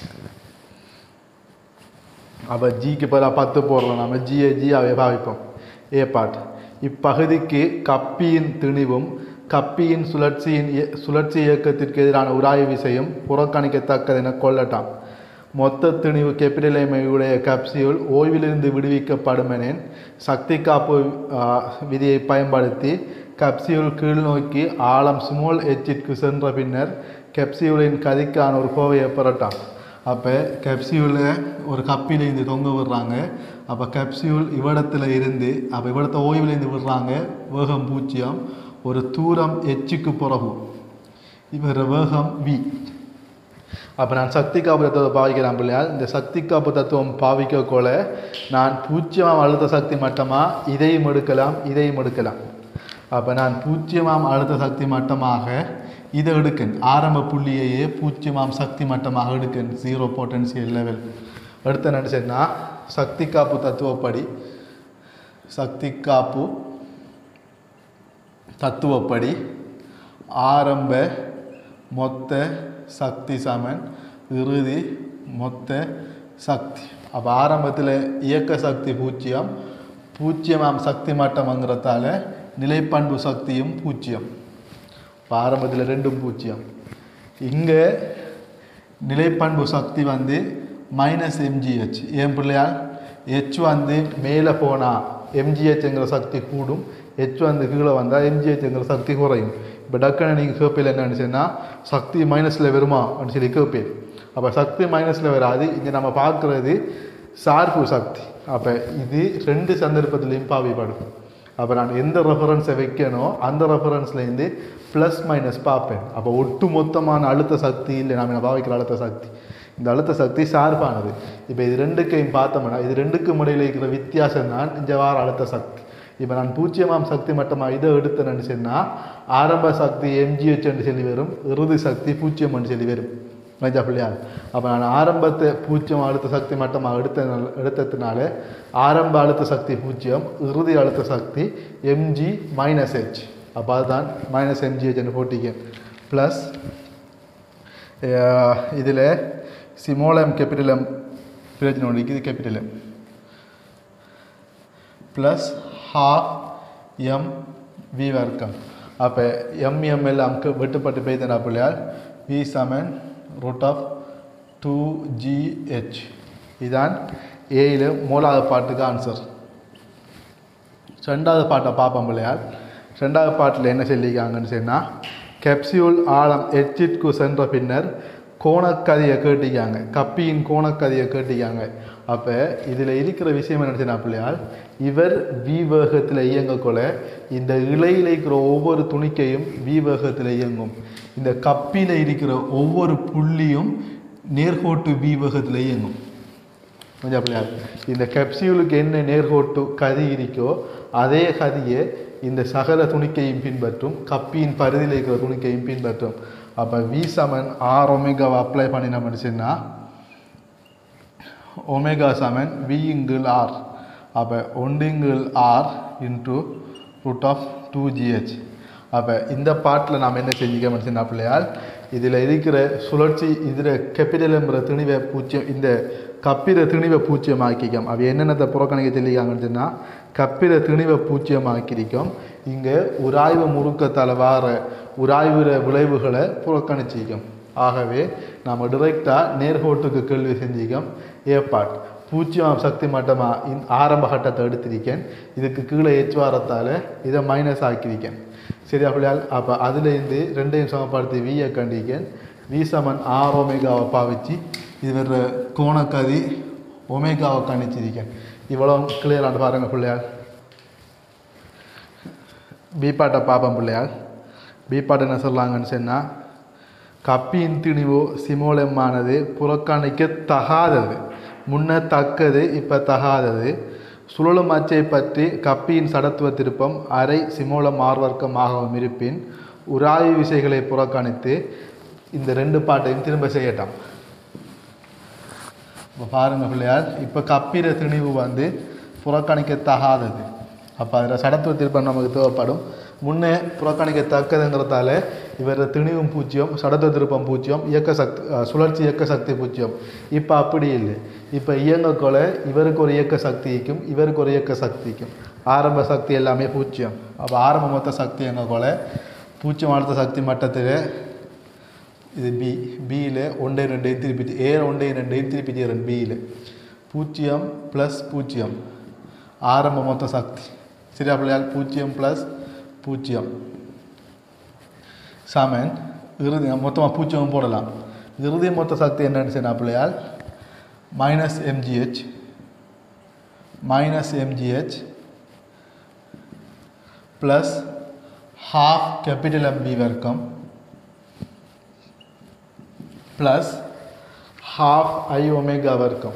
அப்போ ஜிக்கு பதிலாக பத்து போடுறோம் நம்ம ஜியை ஜியாவே பாவிப்போம் ஏ பாட் இப்பகுதிக்கு கப்பியின் திணிவும் கப்பியின் சுழற்சியின் இய- சுழற்சி இயக்கத்திற்கு எதிரான உராய்வு விசையும் புறக்கணிக்கத்தக்கதென கொள்ளட்டாம் மொத்த திணிவு கெப்பிடலைமையுடைய கப்சியுள் ஓய்விலிருந்து விடுவிக்கப்படுமெனின் சக்தி காப்பு ஆ, விதியை பயன்படுத்தி கப்சியுள் கீழ் நோக்கி ஆழம் ஸ்மால் எச்சிற்கு சென்ற பின்னர் கெப்சியூலின் கதிக்கான ஒரு கோவையை பெறட்டாம் அப்போ கெப்சியூலில் ஒரு கப்பியில் இருந்து தொங்க விடுறாங்க அப்போ கெப்சியூல் இவ்விடத்துல இருந்து அப்போ இவ்விடத்த ஓய்விலேருந்து விடுறாங்க வேகம் பூஜ்ஜியம் ஒரு தூரம் எச்சுக்கு பிறகு இவர் வேகம் வி அப்போ நான் சக்தி காப்பு தத்துவத்தை பாவிக்கிறேன் பிள்ளையால் இந்த சக்தி காப்பு தத்துவம் பாவிக்க கொள்ள நான் பூஜ்ஜியமாம் அழுத்த சக்தி மட்டமாக இதையும் எடுக்கலாம் இதையும் எடுக்கலாம் அப்போ நான் பூஜ்ஜியமாம் அழுத்த சக்தி மட்டமாக இதை எடுக்கேன் ஆரம்ப புள்ளியையே பூஜ்ஜியமாம் சக்தி மட்டமாக எடுக்கேன் ஜீரோ பொட்டன்சியல் லெவல் அடுத்த நினச்சேன்னா சக்தி காப்பு தத்துவப்படி சக்தி காப்பு தத்துவப்படி ஆரம்ப மொத்த சக்தி சமன் இறுதி மொத்த சக்தி அப்போ ஆரம்பத்தில் இயக்க சக்தி பூஜ்ஜியம் பூஜ்ஜியமாம் சக்தி மட்டம்ங்கிறதால நிலைப்பண்பு சக்தியும் பூஜ்ஜியம் இப்போ ஆரம்பத்தில் ரெண்டும் பூஜ்ஜியம் இங்கே நிலைப்பண்பு சக்தி வந்து மைனஸ் எம்ஜிஹெச் ஏன் பிள்ளையால் ஹெச் வந்து மேலே போனால் எம்ஜிஹெச்ங்கிற சக்தி கூடும் ஹெச் வந்து கீழே வந்தால் எம்ஜிஹெச்ங்கிற சக்தி குறையும் இப்போ டக்குன்னு நீங்கள் கேப்பில் என்ன நினச்சுன்னா சக்தி மைனஸில் வருமா அப்படின்னு சொல்லி கேட்பேன் அப்போ சக்தி மைனஸில் வராது இங்கே நம்ம பார்க்குறது சார்பு சக்தி அப்போ இது ரெண்டு சந்தர்ப்பத்திலையும் பாவிப்படும் அப்போ நான் எந்த ரெஃபரன்ஸை வைக்கணும் அந்த ரெஃபரன்ஸ்லேருந்து ப்ளஸ் மைனஸ் பார்ப்பேன் அப்போ ஒட்டு மொத்தமான அழுத்த சக்தி இல்லை நாம் பாவிக்கிற அழுத்த சக்தி இந்த அழுத்த சக்தி சார்பானது இப்போ இது ரெண்டுக்கையும் பார்த்தோம்னா இது ரெண்டுக்கும் இடையில இருக்கிற வித்தியாசம் தான் இந்த வார அழுத்த சக்தி இப்போ நான் பூஜ்ஜியமாம் சக்தி மட்டமாக இதை எடுத்தேன்னு சொன்னால் ஆரம்ப சக்தி எம்ஜிஹெச் என்று சொல்லி வரும் இறுதி சக்தி பூஜ்ஜியம் என்று சொல்லி வரும் ரைஜா பிள்ளையார் அப்போ நான் ஆரம்பத்தை பூஜ்ஜியம் அழுத்த சக்தி மட்டமாக எடுத்த எடுத்ததுனால ஆரம்ப அழுத்த சக்தி பூஜ்ஜியம் இறுதி அழுத்த சக்தி எம்ஜி மைனஸ் ஹெச் அப்போ அதுதான் மைனஸ் எம்ஜிஹெச்னு போட்டிக்க ப்ளஸ் இதில் சிமோலம் கேபிட்டலம் பிரயோஜனம் ஒன்று இது capital M plus half M V வர்க்கம் அப்போ எம்எம் எல்லாம் வெட்டுப்பட்டு பெய்தனா பிள்ளையால் வி சமன் ரூட் ஆஃப் டூ ஜிஹெச் இதான் ஏயில் மூணாவது பாட்டுக்கு ஆன்சர் ரெண்டாவது பாட்டை பார்ப்போம் பிள்ளையார் ரெண்டாவது பாட்டில் என்ன சொல்லியிருக்காங்கன்னு சொன்னால் கெப்சியூல் ஆழம் எச்சிற்கு சென்ற பின்னர் கோணக்கதியை கேட்டிக்காங்க கப்பியின் கோணக்கதியை கேட்டிக்காங்க அப்போ இதில் இருக்கிற விஷயம் என்ன பிள்ளையால் இவர் வி வேகத்தில் இயங்கக்கொள்ள இந்த இலையில் இருக்கிற ஒவ்வொரு துணிக்கையும் வி வேகத்தில் இயங்கும் இந்த கப்பியில் இருக்கிற ஒவ்வொரு புள்ளியும் நேர்கோட்டு வி வேகத்தில் இயங்கும் கொஞ்சம் பிள்ளையார் இந்த கெப்சியூலுக்கு என்ன நேர்கோட்டு கதி இருக்கோ அதே கதியை இந்த சகல துணிக்கையும் பின்பற்றும் கப்பியின் பருதியில் இருக்கிற துணிக்கையும் பின்பற்றும் அப்போ வி சமன் ஆர் ஒமேகாவை அப்ளை பண்ணினோம்னு சொன்னால் ஒமேகா சமன் வி இங்கிள் ஆர் அப்போ ஒண்டிங்கிள் R into root of two GH அப்போ இந்த பாட்டில் நாம் என்ன செஞ்சுக்க சொன்ன பிள்ளையால் இதில் இருக்கிற சுழற்சி இதில் கெப்பிடலுங்கிற திணிவை பூச்சியம் இந்த கப்பிர திணிவை பூச்சியமாக்கிக்கும் அவ என்னென்னத்தை புறக்கணிக்க சொல்லிக்காங்கன்னு சொன்னால் கப்பிர திணிவை பூச்சியமாக்கிருக்கும் இங்கே உராய்வு முறுக்கத்தால் வார உராய்வுற விளைவுகளை புறக்கணிச்சிக்கும் ஆகவே நாம் டிரெக்டாக நேர்கோட்டுக்கு கேள்வி செஞ்சிக்கோம் ஏற்பாட் பூஜ்ஜியம் சக்தி மட்டமாக இந் ஆரம்ப கட்டத்தை எடுத்திருக்கேன் இதுக்கு கீழே எச் வாரத்தால் இதை மைனஸ் ஆக்கியிருக்கேன் சரியா பிள்ளையால் அப்போ அதுலேருந்து ரெண்டையும் சமப்படுத்தி வியை கண்டிக்கேன் வி சமன் ஆர் ஒமேகாவை பாவிச்சு இது வேறு கோணக்கதி ஒமேகாவை கணிச்சிருக்கேன் இவ்வளோ கிளியரான பாருங்க பிள்ளையால் பி பாட்டை பார்ப்போம் பிள்ளையால் பி பாட்டு என்ன சொல்லாங்கன்னு சொன்னால் கப்பியின் திணிவு சிமோலமானது புறக்கணிக்க தகாதது முன்ன தக்கது இப்போ தகாதது சுழலும் அச்சை பற்றி கப்பியின் சடத்துவ திருப்பம் அரை சிமோல மார்வர்க்கமாகவும் இருப்பின் உராய்வு விசைகளை புறக்கணித்து இந்த ரெண்டு பாட்டையும் திரும்ப செய்யட்டாம் இப்போ பாருங்க பிள்ளையார் இப்போ கப்பிர திணிவு வந்து புறக்கணிக்கத்தகாதது அப்போ அதில் சடத்துவ திருப்பம் நமக்கு தேவைப்படும் முன்னே புறக்கணிக்கத்தக்கதுங்கிறதால இவர் திணிவும் பூஜ்ஜியம் சடத்துவ திருப்பம் பூஜ்ஜியம் இயக்க சக்தி அஹ், சுழற்சி இயக்க சக்தி பூஜ்ஜியம் இப்போ அப்படி இல்லை இப்போ இயங்கக்கொள்ள இவருக்கு ஒரு இயக்க சக்திக்கும் இவருக்கு ஒரு இயக்க சக்திக்கும் ஆரம்ப சக்தி எல்லாமே பூஜ்ஜியம் அப்போ ஆரம்ப மொத்த சக்தி எங்கக்கொள்ள பூஜ்ஜியம் அடுத்த சக்தி மட்டத்தில் இது பி பியில் ஒன்றே ரெண்டையும் திருப்பி ஏ ஒன்றே ரெண்டையும் திருப்பி செய்கிறேன் பியில் பூஜ்ஜியம் ப்ளஸ் பூஜ்ஜியம் ஆரம்ப மொத்த சக்தி சரியா பிள்ளையால் பூஜ்ஜியம் ப்ளஸ் பூஜ்ஜியம் சமன் இறுதி மொத்தமாக பூஜ்ஜியம் போடலாம் இறுதி மொத்த சக்தி என்னன்னு சொன்னா பிள்ளையால் minus MGH minus MGH plus half capital MB வர்க்கம் plus half i omega வர்க்கம்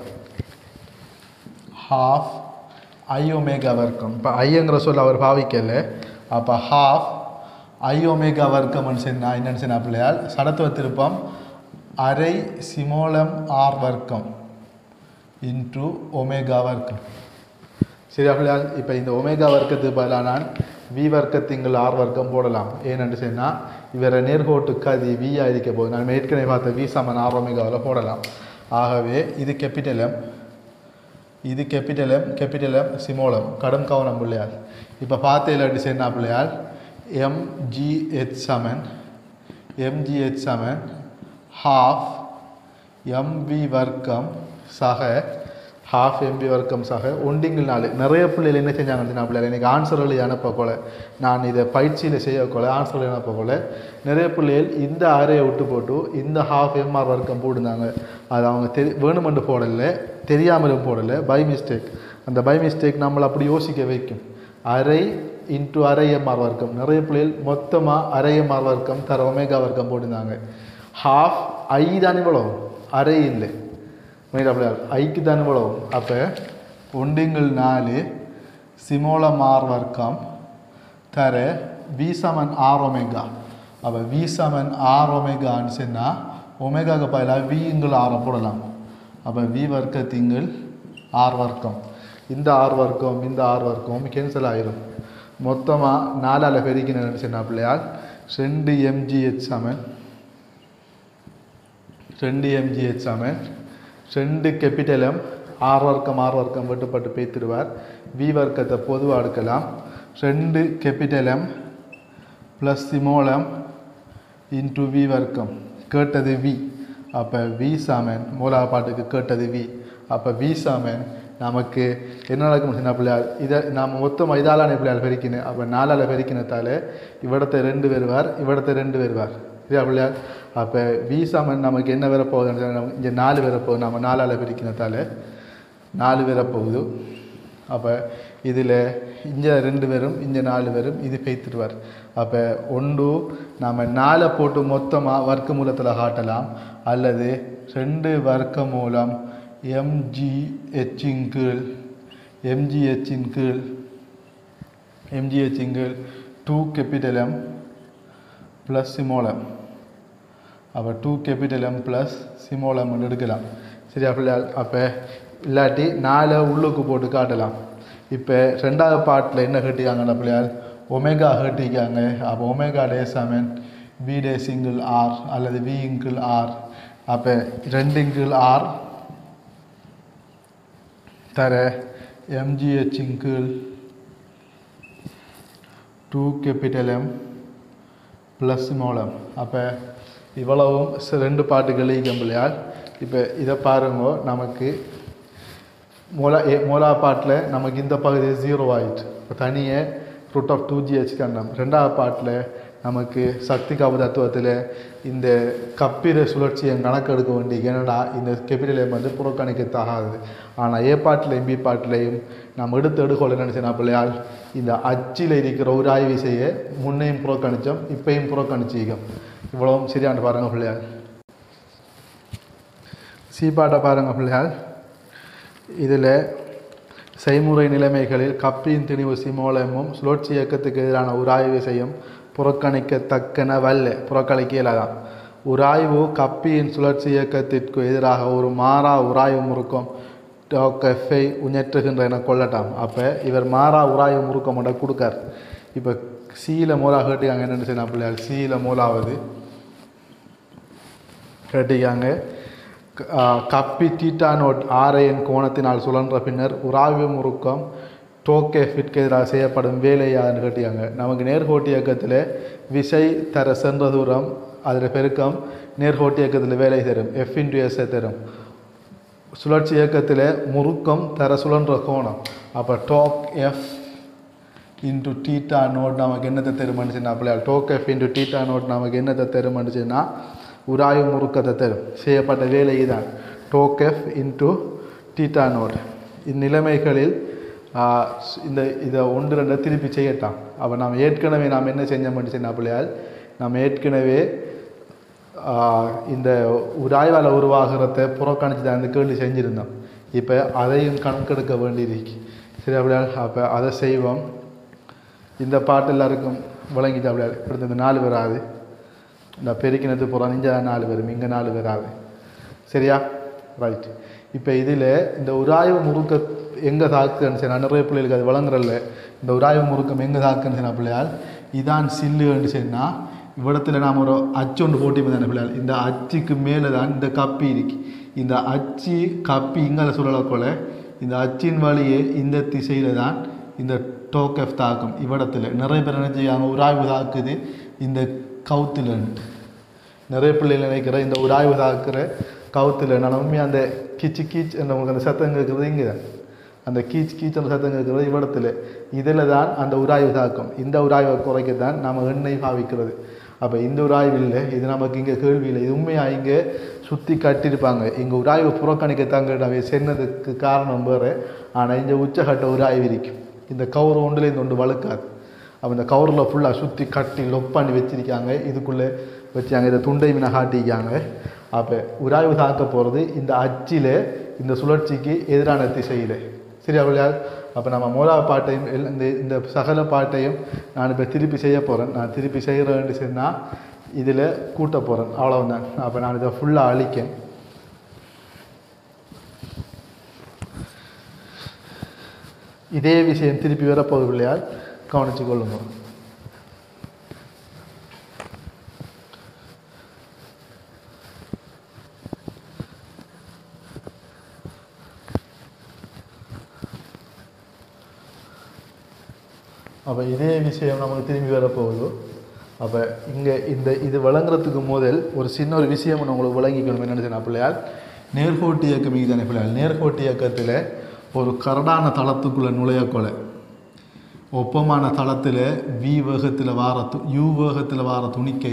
half i omega வர்க்கம் இப்போ ஐங்கிற சொல்ல அவர் பாவிக்கல அப்போ half i omega வர்க்கம்னு சொன்னா என்னன்னு சொன்னா பிள்ளையால் சடத்துவ திருப்பம் அரை சிமோலம் ஆர் வர்க்கம் இன்டு ஒமேகா வர்க்கம் சரியா பிள்ளையால் இப்போ இந்த ஒமேகா வர்க்கத்துக்கு பதிலாக நான் வி வர்க்கத்திங்கள் ஆர் வர்க்கம் போடலாம் ஏனென்று சொன்னால் இவரை நேர்கோட்டு கதி வி இருக்க போகுது நான் ஏற்கனவே பார்த்த வி சமன் ஆர் ஒமேகாவில் போடலாம் ஆகவே இது கேபிட்டலம் இது கேபிட்டலம் கேபிட்டலம் சிமோலம் கடும் கவனம் பிள்ளையால் இப்போ பார்த்தேன் இல்லாட்டி என்ன பிள்ளையால் எம்ஜிஹெச் சமன் எம்ஜிஹெச் சமன் ஹாஃப் எம்வி வர்க்கம் சக ஹாஃப் எம்பி வர்க்கம் சக ஒண்டிங்கில் நாலு நிறைய பிள்ளைகள் என்ன செஞ்சாங்கன்னு நான் பிள்ளைகள் எனக்கு ஆன்சர் எழுதி அனுப்பக்கொள்ள நான் இதை பயிற்சியில் செய்யக்கொள்ள ஆன்சர் எழுதி அனுப்பக்கொள்ள நிறைய பிள்ளைகள் இந்த அறையை விட்டு போட்டு இந்த ஹாஃப் எம்ஆர் வர்க்கம் போட்டிருந்தாங்க அது அவங்க தெரி வேணுமென்று போடலை தெரியாமலும் போடலை பை மிஸ்டேக் அந்த பை மிஸ்டேக் நம்மளை அப்படி யோசிக்க வைக்கும் அரை இன்ட்டு அரை எம்ஆர் வர்க்கம் நிறைய பிள்ளைகள் மொத்தமாக அரை எம்ஆர் வர்க்கம் தர ஒமேகா வர்க்கம் போட்டிருந்தாங்க ஹாஃப் ஐ தான் இவ்வளோ அரை இல்லை மைடா பிள்ளையார் ஐக்கு தான் இவ்வளோ அப்போ ஒண்டிங்கள் நாலு சிமோலம் ஆர் வர்க்கம் தர வி சமன் ஆர் ஒமேகா அப்போ வி சமன் ஆர் ஒமேகான்னு சொன்னால் ஒமேகாக்கு பதிலாக விங்கள் ஆரை போடலாம் அப்போ வி வர்க்கத்திங்கள் ஆர் வர்க்கம் இந்த ஆர் வர்க்கம் இந்த ஆர் வர்க்கம் கேன்சல் ஆயிரும் மொத்தமாக நாலால் பெருக்கினு சொன்னா பிள்ளையால் ரெண்டு எம்ஜிஹெச் சமன் ரெண்டு எம்ஜிஹெச் சமன் ரெண்டு கேபிட்டல் எம் ஆர் வர்க்கம் ஆர் வர்க்கம் வெட்டுப்பட்டு பேத்திடுவார் வி வர்க்கத்தை பொதுவாக எடுக்கலாம் ரெண்டு capital M plus small m into V வர்க்கம் கேட்டது வி அப்போ வி சாமன் மூலா பாட்டுக்கு கேட்டது வி அப்போ வி சாமன் நமக்கு என்ன நடக்கும் சின்ன பிள்ளையார் இதை நாம் மொத்தம் இதாலான பிள்ளையார் பெருக்கினு அப்போ நாலால் பெருக்கினத்தால் இவ்விடத்தை ரெண்டு வருவார் இவ்விடத்தை ரெண்டு வருவார் சரியா பிள்ளையார் அப்போ வி சாமன் நமக்கு என்ன வர போகுதுன்னு இங்கே நாலு வர போகுது நம்ம நாலால் பெருக்கினத்தால் நாலு வர போகுது அப்போ இதில் இங்கே ரெண்டு பேரும் இங்கே நாலு பேரும் இது பெய்த்துடுவார் அப்போ ஒன்று நாம் நாலை போட்டு மொத்தமாக வர்க்க மூலத்தில் காட்டலாம் அல்லது ரெண்டு வர்க்க மூலம் எம்ஜிஹெச்சின் கீழ் எம்ஜிஹெச்சின் கீழ் எம்ஜிஹெச்சின் கீழ் two capital M plus small m அப்போ two capital M plus small m எடுக்கலாம் சரியா பிள்ளையார் அப்போ இல்லாட்டி நாலை உள்ளுக்கு போட்டு காட்டலாம் இப்போ ரெண்டாவது பாட்டில் என்ன கட்டிக்காங்கல்ல பிள்ளையார் ஒமேகா கட்டிக்காங்க அப்போ ஒமேகா டே சமன் வி டே சிங்கிள் ஆர் அல்லது வி இங்கிள் ஆர் அப்போ ரெண்டு இங்கிள் ஆர் தர எம்ஜிஹெச் இங்கிள் டூ கேபிட்டல் எம் ப்ளஸ் மூலம் அப்போ இவ்வளவும் ச- ரெண்டு பாட்டுகள் பிள்ளையார் இப்போ இதை பாருங்க நமக்கு மூலா ஏ மூலா பாட்டில் நமக்கு இந்த பகுதி ஜீரோ ஆயிடுச்சு இப்போ தனியே ரூட் ஆஃப் டூ ஜிஹெச் கண்டம் ரெண்டாவது பாட்டில் நமக்கு சக்தி காப்பு தத்துவத்தில் இந்த கப்பிர சுழற்சியை கணக்கெடுக்க வேண்டிய ஏன்னா இந்த கெபிட்டலையும் வந்து புறக்கணிக்கத்தகாது ஆனால் ஏ பாட்டிலையும் பி பாட்டிலையும் நம்ம எடுத்து எடுக்கொள்ள நினச்சேன் பிள்ளையால் இந்த அச்சில் இருக்கிற ஒரு ஆய்வு செய்ய முன்னையும் புறக்கணித்தோம் இப்பையும் புறக்கணிச்சிக்கும் இவ்வளவும் சரியான பாருங்க பிள்ளையால் சி பாட்டை பாருங்க பிள்ளையால் இதில் செய்முறை நிலைமைகளில் கப்பியின் திணிவு சிமோலமும் சுழற்சி இயக்கத்துக்கு எதிரான உராய்வு செய்யும் புறக்கணிக்கத்தக்கனவல்ல புறக்கணிக்க இயலாதான் உராய்வு கப்பியின் சுழற்சி இயக்கத்திற்கு எதிராக ஒரு மாறா உராய்வு முறுக்கம் டோக்கஃபை உஞற்றுகின்ற என கொள்ளட்டாம் அப்போ இவர் மாறா உராய்வு முறுக்கம் மட்டும் கொடுக்கார் இப்போ சீல மூலா கேட்டுக்காங்க என்னென்னு சொன்னா பிள்ளையார் சீல மூலாவது கேட்டிருக்காங்க க- ஆ, கப்பி டீட்டா நோட் ஆரையின் கோணத்தினால் சுழன்ற பின்னர் உராய்வு முறுக்கம் டோக்கே ஃபிட்க்கு எதிராக செய்யப்படும் வேலையான்னு கேட்டிருக்காங்க நமக்கு நேர்கோட்டு இயக்கத்தில் விசை தர சென்ற தூரம் அதில் பெருக்கம் நேர்கோட்டு இயக்கத்தில் வேலை தரும் எஃப் இன்டு எஸ்ஸை தரும் சுழற்சி இயக்கத்தில் முறுக்கம் தர சுழன்ற கோணம் அப்போ torque F into theta nought நமக்கு என்னத்தை தருமனுச்சுன்னா அப்படியா torque F into theta nought நமக்கு என்னத்தை தருமனுச்சுன்னா உராய்வு முறுக்கத்தை தரும் செய்யப்பட்ட வேலை தான் torque F into theta nought இந்நிலைமைகளில் ஆ, ஸ்- இந்த இதை ஒன்று ரெண்டை திருப்பி செய்யட்டாம் அப்போ நாம் ஏற்கனவே நாம் என்ன செஞ்சோம்னு சொன்னா பிள்ளையால் நாம் ஏற்கனவே ஆஹ் இந்த உராய்வால் உருவாகிறத புறக்கணிச்சு தான் இந்த கேள்வி செஞ்சுருந்தோம் இப்போ அதையும் கணக்கெடுக்க வேண்டியிருக்கு சரி அப்படியா அப்போ அதை செய்வோம் இந்த பாட்டு எல்லாருக்கும் விளங்கிட்டு அப்படியா இப்படி இந்த நாலு வராது இந்த பெருக்கினது புறம் இங்கே நாலு வரும் இங்கே நாலு வராது சரியா ரைட் இப்போ இதில் இந்த உராய்வு முறுக்க எங்கே தாக்குன்னு சொன்னா நிறைய பிள்ளைகளுக்கு அது வழங்குறல்ல இந்த உராய்வு முறுக்கம் எங்கே தாக்குன்னு சொன்னா பிள்ளையால் இதான் சில்லுன்னு சொன்னால் இவ்விடத்தில் நாம் ஒரு அச்சு ஒன்று போட்டி தானே பிள்ளையால் இந்த அச்சுக்கு மேலே தான் இந்த கப்பி இருக்கு இந்த அச்சு கப்பி இங்கே சொல்லக்கூட இந்த அச்சின் வழியே இந்த திசையில் தான் இந்த டோக்கஃப் தாக்கும் இவ்விடத்தில் நிறைய பேர் என்ன செய்யாங்க உராய்வு தாக்குது இந்த கவுத்துலன்ட்டு நிறைய பிள்ளைகள் நினைக்கிற இந்த உராய்வு தாக்குற கவுத்தில் நான் உண்மையாக அந்த கீச்சு கீச் அந்த உங்களுக்கு அந்த சத்தம் கேட்குறது இங்கே தான் அந்த கீச் கீச் அந்த சத்தம் கேட்குறது இவ்விடத்தில் இதில் தான் அந்த உராய்வு தாக்கம் இந்த உராய்வை குறைக்க தான் நம்ம எண்ணெய் பாவிக்கிறது அப்போ இந்த உராய்வு இல்லை இது நமக்கு இங்கே கேள்வி இல்லை இது உண்மையாக இங்கே சுற்றி கட்டியிருப்பாங்க இங்கே உராய்வு புறக்கணிக்கத்தாங்க நம்ம சென்னதுக்கு காரணம் வேறு ஆனால் இங்கே உச்சகட்ட உராய்வு இருக்கும் இந்த கவுர் ஒன்றுல இந்த ஒன்று வழுக்காது அப்போ இந்த கவரில் ஃபுல்லாக சுற்றி கட்டி லொக் பண்ணி வச்சிருக்காங்க இதுக்குள்ளே வச்சாங்க இதை துண்டை வின காட்டிக்காங்க அப்போ உராய்வு தாக்க போகிறது இந்த அச்சில் இந்த சுழற்சிக்கு எதிரான திசையில் சரியா விளையாடு அப்போ நம்ம மூலா பாட்டையும் எல்~ இந்த இந்த சகல பாட்டையும் நான் இப்போ திருப்பி செய்ய போகிறேன் நான் திருப்பி செய்கிறேன்னு சொன்னால் இதில் கூட்ட போகிறேன் அவ்வளவுதான் அப்போ நான் இதை ஃபுல்லாக அழிக்கேன் இதே விஷயம் திருப்பி வரப்போகுது இல்லையால் கவனிச்சு கொள்ளுங்க அப்போ இதே விஷயம் நமக்கு திரும்பி வரப்போகுது அப்போ இங்கே இந்த இது விளங்குறதுக்கு முதல் ஒரு சின்ன ஒரு விஷயம் ஒன்று உங்களுக்கு விளங்கிக்கணும் என்ன சொன்ன பிள்ளையால் நேர்கோட்டு இயக்கம் மீதான பிள்ளையால் நேர்கோட்டு இயக்கத்தில் ஒரு கரடான தளத்துக்குள்ளே நுழையக்கொலை ஒப்பமான தளத்தில் வி வேகத்தில் வார து யூ வேகத்தில் வார துணிக்கை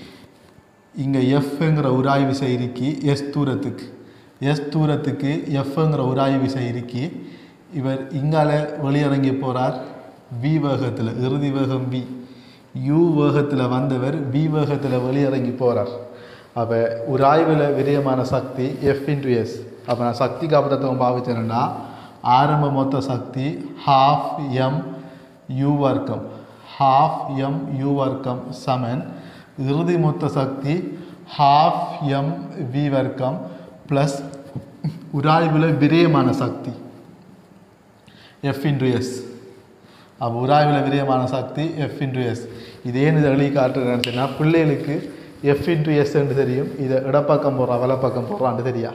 இங்கே எஃப்ங்கிற உராய் விசை இருக்கி எஸ் தூரத்துக்கு எஸ் தூரத்துக்கு எஃப்ங்கிற உராய் விசை இருக்கி இவர் இங்கால வெளியிறங்கி போகிறார் வி வேகத்தில் இறுதி வேகம் வி யூ வேகத்தில் வந்தவர் வி வேகத்தில் வெளியிறங்கி போகிறார் அப்போ உராய்வில் விரயமான சக்தி எஃப் இன்டு எஸ் அப்போ நான் சக்தி காப்பதத்துவம் பாவிச்சேன்னா ஆரம்ப மொத்த சக்தி ஹாஃப் எம் யூ வர்க்கம் ஹாஃப் எம் யூ வர்க்கம் சமன் இறுதி மொத்த சக்தி ஹாஃப் எம் வி வர்க்கம் ப்ளஸ் உராய்வில் விரயமான சக்தி எஃப் இன்டு எஸ் அப்போ உராய்வில் விரயமான சக்தி எஃப் இன்டு எஸ் இது ஏன் இதை எழுதி காட்டுறேன்னு சொன்னால் பிள்ளைகளுக்கு எஃப் இன்டு எஸ் என்று தெரியும் இதை இடப்பக்கம் போடுறான் வலப்பக்கம் போடுறான்னு தெரியா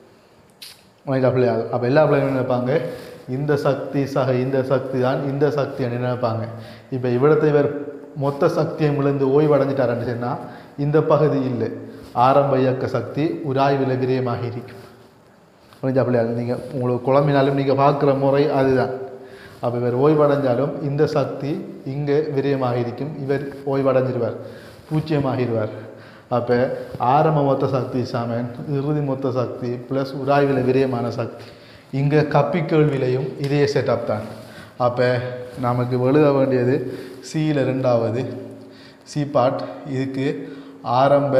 உனக்கு பிள்ளையா அப்போ எல்லா பிள்ளைங்களும் நினைப்பாங்க இந்த சக்தி சக இந்த சக்தி தான் இந்த சக்தி நினைப்பாங்க இப்போ இவ்விடத்தை இவர் மொத்த சக்தியை விழுந்து ஓய்வடைஞ்சிட்டாருன்னு சொன்னால் இந்த பகுதி இல்லை ஆரம்ப இயக்க சக்தி உராய்வில் விரயமாக இருக்கும் புரிஞ்சா பிள்ளையா நீங்கள் உங்களுக்கு குழம்பினாலும் நீங்கள் பார்க்குற முறை அதுதான் அப்போ இவர் ஓய்வடைஞ்சாலும் இந்த சக்தி இங்கே விரயமாக இருக்கும் இவர் ஓய்வடைஞ்சிருவார் பூச்சியமாகிடுவார் அப்போ ஆரம்ப மொத்த சக்தி சமன் இறுதி மொத்த சக்தி ப்ளஸ் உராய்வில் விரயமான சக்தி இங்கே கப்பி கேள்விலையும் இதே செட்டப் தான் அப்போ நமக்கு எழுத வேண்டியது சியில் ரெண்டாவது சி பார்ட் இதுக்கு ஆரம்ப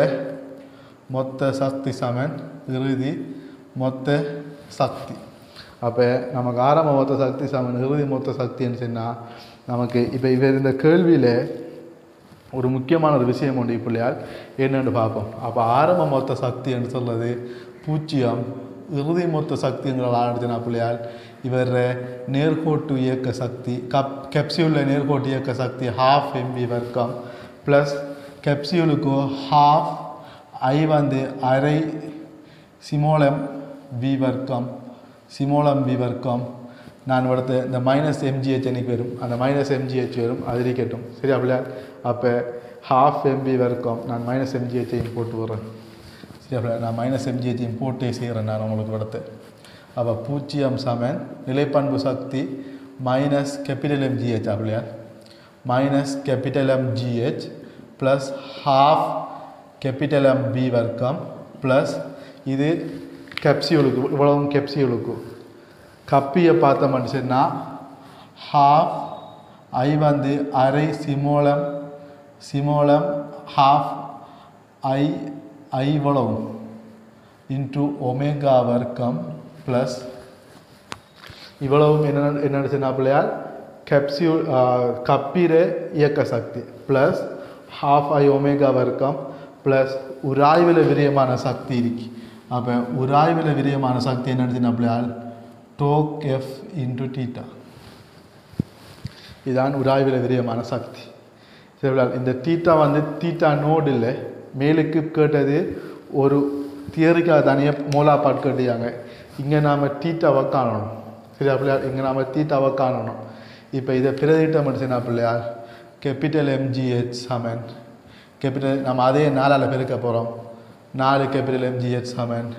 மொத்த சக்தி சமன் இறுதி மொத்த சக்தி அப்போ நமக்கு ஆரம்ப மொத்த சக்தி சமன் இறுதி மொத்த சக்தின்னு சொன்னால் நமக்கு இப்போ இவர் இந்த கேள்வியில் ஒரு முக்கியமான ஒரு விஷயம் உண்டு பிள்ளையால் என்னென்னு பார்ப்போம் அப்போ ஆரம்ப மொத்த சக்தி என்று சொல்றது பூஜ்ஜியம் இறுதி மொத்த சக்திங்கிற ஆரம்பிச்சுனா பிள்ளையால் இவர் நேர்கோட்டு இயக்க சக்தி கப் கெப்சியூலில் நேர்கோட்டு இயக்க சக்தி ஹாஃப் எம்பி வர்க்கம் ப்ளஸ் கெப்சியூலுக்கு ஹாஃப் ஐ வந்து அரை சிமோலம் வி வர்க்கம் சிமோலம் வி வர்க்கம் நான் இവിടുത്തെ இந்த மைனஸ் எம்ஜிஹெச் எனக்கு வரும் அந்த மைனஸ் எம்ஜிஹெச் வரும் அது இருக்கட்டும் சரி அப்படியா அப்போ ஹாஃப் எம்பி வர்க்கம் நான் மைனஸ் எம்ஜிஹெச்சையும் போட்டு வரேன் சரி அப்படியா நான் மைனஸ் எம்ஜிஹெச்சையும் போட்டே செய்கிறேன் நான் உங்களுக்கு இവിടുത്തെ அப்போ பூஜ்ஜியம் சமன் நிலைப்பண்பு சக்தி மைனஸ் கேபிட்டல் எம்ஜிஹெச் அப்படியா minus capital MGH plus half capital M B வர்க்கம் ப்ளஸ் இது கெப்சியூலுக்கு இவ்வளவும் கெப்சியூலுக்கு கப்பியை பார்த்தோம்னு சொன்னால் ஹாஃப் ஐ வந்து அரை சிமோலம் சிமோலம் ஹாஃப் ஐ ஐ இவ்வளவும் இன்ட்டு ஒமேகா வர்க்கம் ப்ளஸ் இவ்வளவும் என்ன என்ன சொன்னா பிள்ளையால் கெப்சியூல் கப்பிர இயக்க சக்தி ப்ளஸ் ஹாஃப் ஐ ஒமேகா வர்க்கம் ப்ளஸ் உராய்வில் விரயமான சக்தி இருக்கு அப்போ உராய்வில் விரயமான சக்தி என்ன சொன்னா பிள்ளையால் டோக் எஃப் இன்டு டீட்டா இதுதான் உராய்வில் விரயமான சக்தி சரிங்களா இந்த தீட்டா வந்து தீட்டா நோடு இல்லை மேலுக்கு கேட்டது ஒரு தியரிக்காக தனியாக மூலாப்பாட் கேட்டியாங்க இங்கே நாம் தீட்டாவை காணணும் சரியா பிள்ளையார் இங்கே நாம் தீட்டாவை காணணும் இப்போ இதை பிரதிட்டம் என்ன பிள்ளையார் கேபிட்டல் எம்ஜிஹெச் சமன் கேபிட்டல் நம்ம அதே நாலால் பெருக்க போகிறோம் நாலு கேபிட்டல் எம்ஜிஹெச் சமன்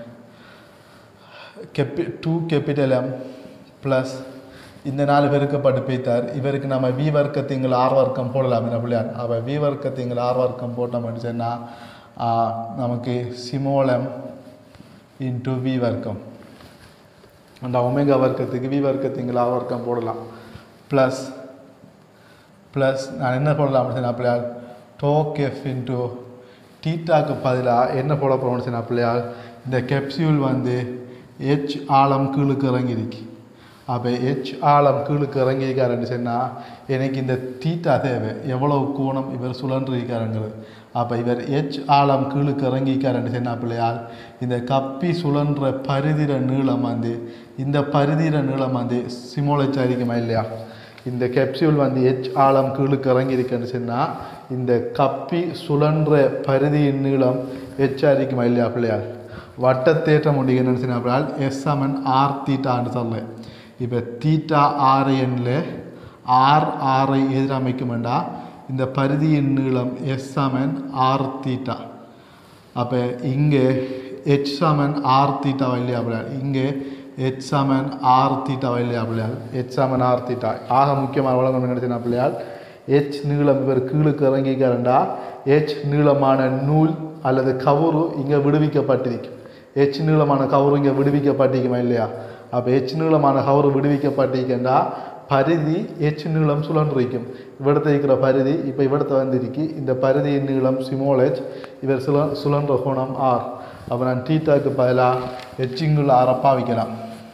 கெப்பி டூ கேபிட்டல் எம் ப்ளஸ் இந்த நாலு பெருக்கப்பட்டு போய்த்தார் இவருக்கு நம்ம வி வர்க்கத்திங்கள் ஆர் வர்க்கம் போடலாம் என்ன பிள்ளையார் அப்போ வி வர்க்கத்திங்கள் ஆர் வர்க்கம் போட்டோம்னு சொன்னால் நமக்கு சிமோலம் இன்ட்டு வி வர்க்கம் அந்த ஒமேகா வர்க்கத்துக்கு வி வர்க்கத்திங்கள் ஆர் வர்க்கம் போடலாம் ப்ளஸ் ப்ளஸ் நான் என்ன போடலாம் அப்படின்னு சொன்னால் பிள்ளையார் டோக் எஃப் இன்ட்டு டீட்டாக்கு பதிலாக என்ன போட போகிறோம்னு சொன்னால் பிள்ளையார் இந்த கெப்சியூல் வந்து ஹெச் ஆழம் கீழுக்கு இறங்கிருக்கு அப்போ ஹெச் ஆழம் கீழுக்கு இறங்கியிருக்காருன்னு சொன்னால் எனக்கு இந்த தீட்டா தேவை எவ்வளவு கோணம் இவர் சுழன்றிருக்காருங்கிறது அப்போ இவர் ஹெச் ஆழம் கீழுக்கு இறங்கியிருக்காருன்னு சொன்னா பிள்ளையால் இந்த கப்பி சுழன்ற பரிதிர நீளம் வந்து இந்த பரிதிர நீளம் வந்து சிமோலச்சா இருக்குமா இல்லையா இந்த கேப்சியூல் வந்து ஹெச் ஆழம் கீழுக்கு இறங்கியிருக்குன்னு சொன்னால் இந்த கப்பி சுழன்ற பரிதியின் நீளம் ஹெச்சாக இருக்குமா இல்லையா பிள்ளையால் வட்டத்தேற்ற முடியும்னு சொன்னால் எஸ் சமன் ஆர் தீட்டான்னு சொல்ல இப்போ தீட்டா ஆர்என்ல ஆர் ஆரை எதிரமைக்குமெண்டா இந்த பரிதியின் நீளம் எஸ் சமன் ஆர் தீட்டா அப்போ இங்கே ஹெச் சமன் ஆர் தீட்டா இல்லையா பிள்ளையால் இங்கே ஹெச் சமன் ஆர் தீட்டா இல்லையா பிள்ளையால் ஹெச் சமன் ஆர் தீட்டா ஆக முக்கியமான வழங்கம் என்ன பிள்ளையால் ஹெச் நீளம் இவர் கீழுக்கு இறங்கிக்கிறண்டா ஹெச் நீளமான நூல் அல்லது கவுரு இங்கே விடுவிக்கப்பட்டிருக்கும் ஹெச் நீளமான கவுரு இங்கே விடுவிக்கப்பட்டிருக்குமா இல்லையா அப்போ ஹெச் நீளமான கவுரு விடுவிக்கப்பட்டிருக்கேண்டா பரிதி ஹெச் நீளம் சுழன்றிருக்கும் இவிடத்தை இருக்கிற பரிதி இப்போ இவிடத்தை வந்திருக்கு இந்த பரிதியின் நீளம் சிமோல் ஹெச் இவர் சுழ சுழன்ற கோணம் ஆர் அப்போ நான் டீட்டாக்கு பதிலாக ஹெச்சிங்குள் ஆர் அப்பா வைக்கலாம்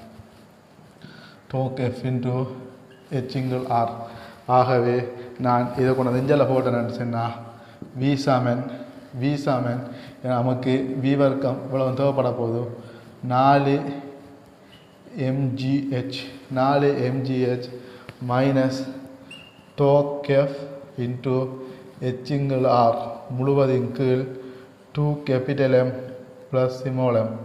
டோக் எஃப் இன்டு ஹெச்சிங்குள் ஆர் ஆகவே நான் இதை கொண்டு நெஞ்சல போட்டேன்னு சொன்னால் வி சாமன் வி சாமன் நமக்கு வி வர்க்கம் இவ்வளவு தேவைப்பட போகுது நாலு எம்ஜிஹெச் நாலு MGH minus torque F into ஹெச்சிங்கிள் ஆர் முழுவதின் கீழ் two capital M plus small M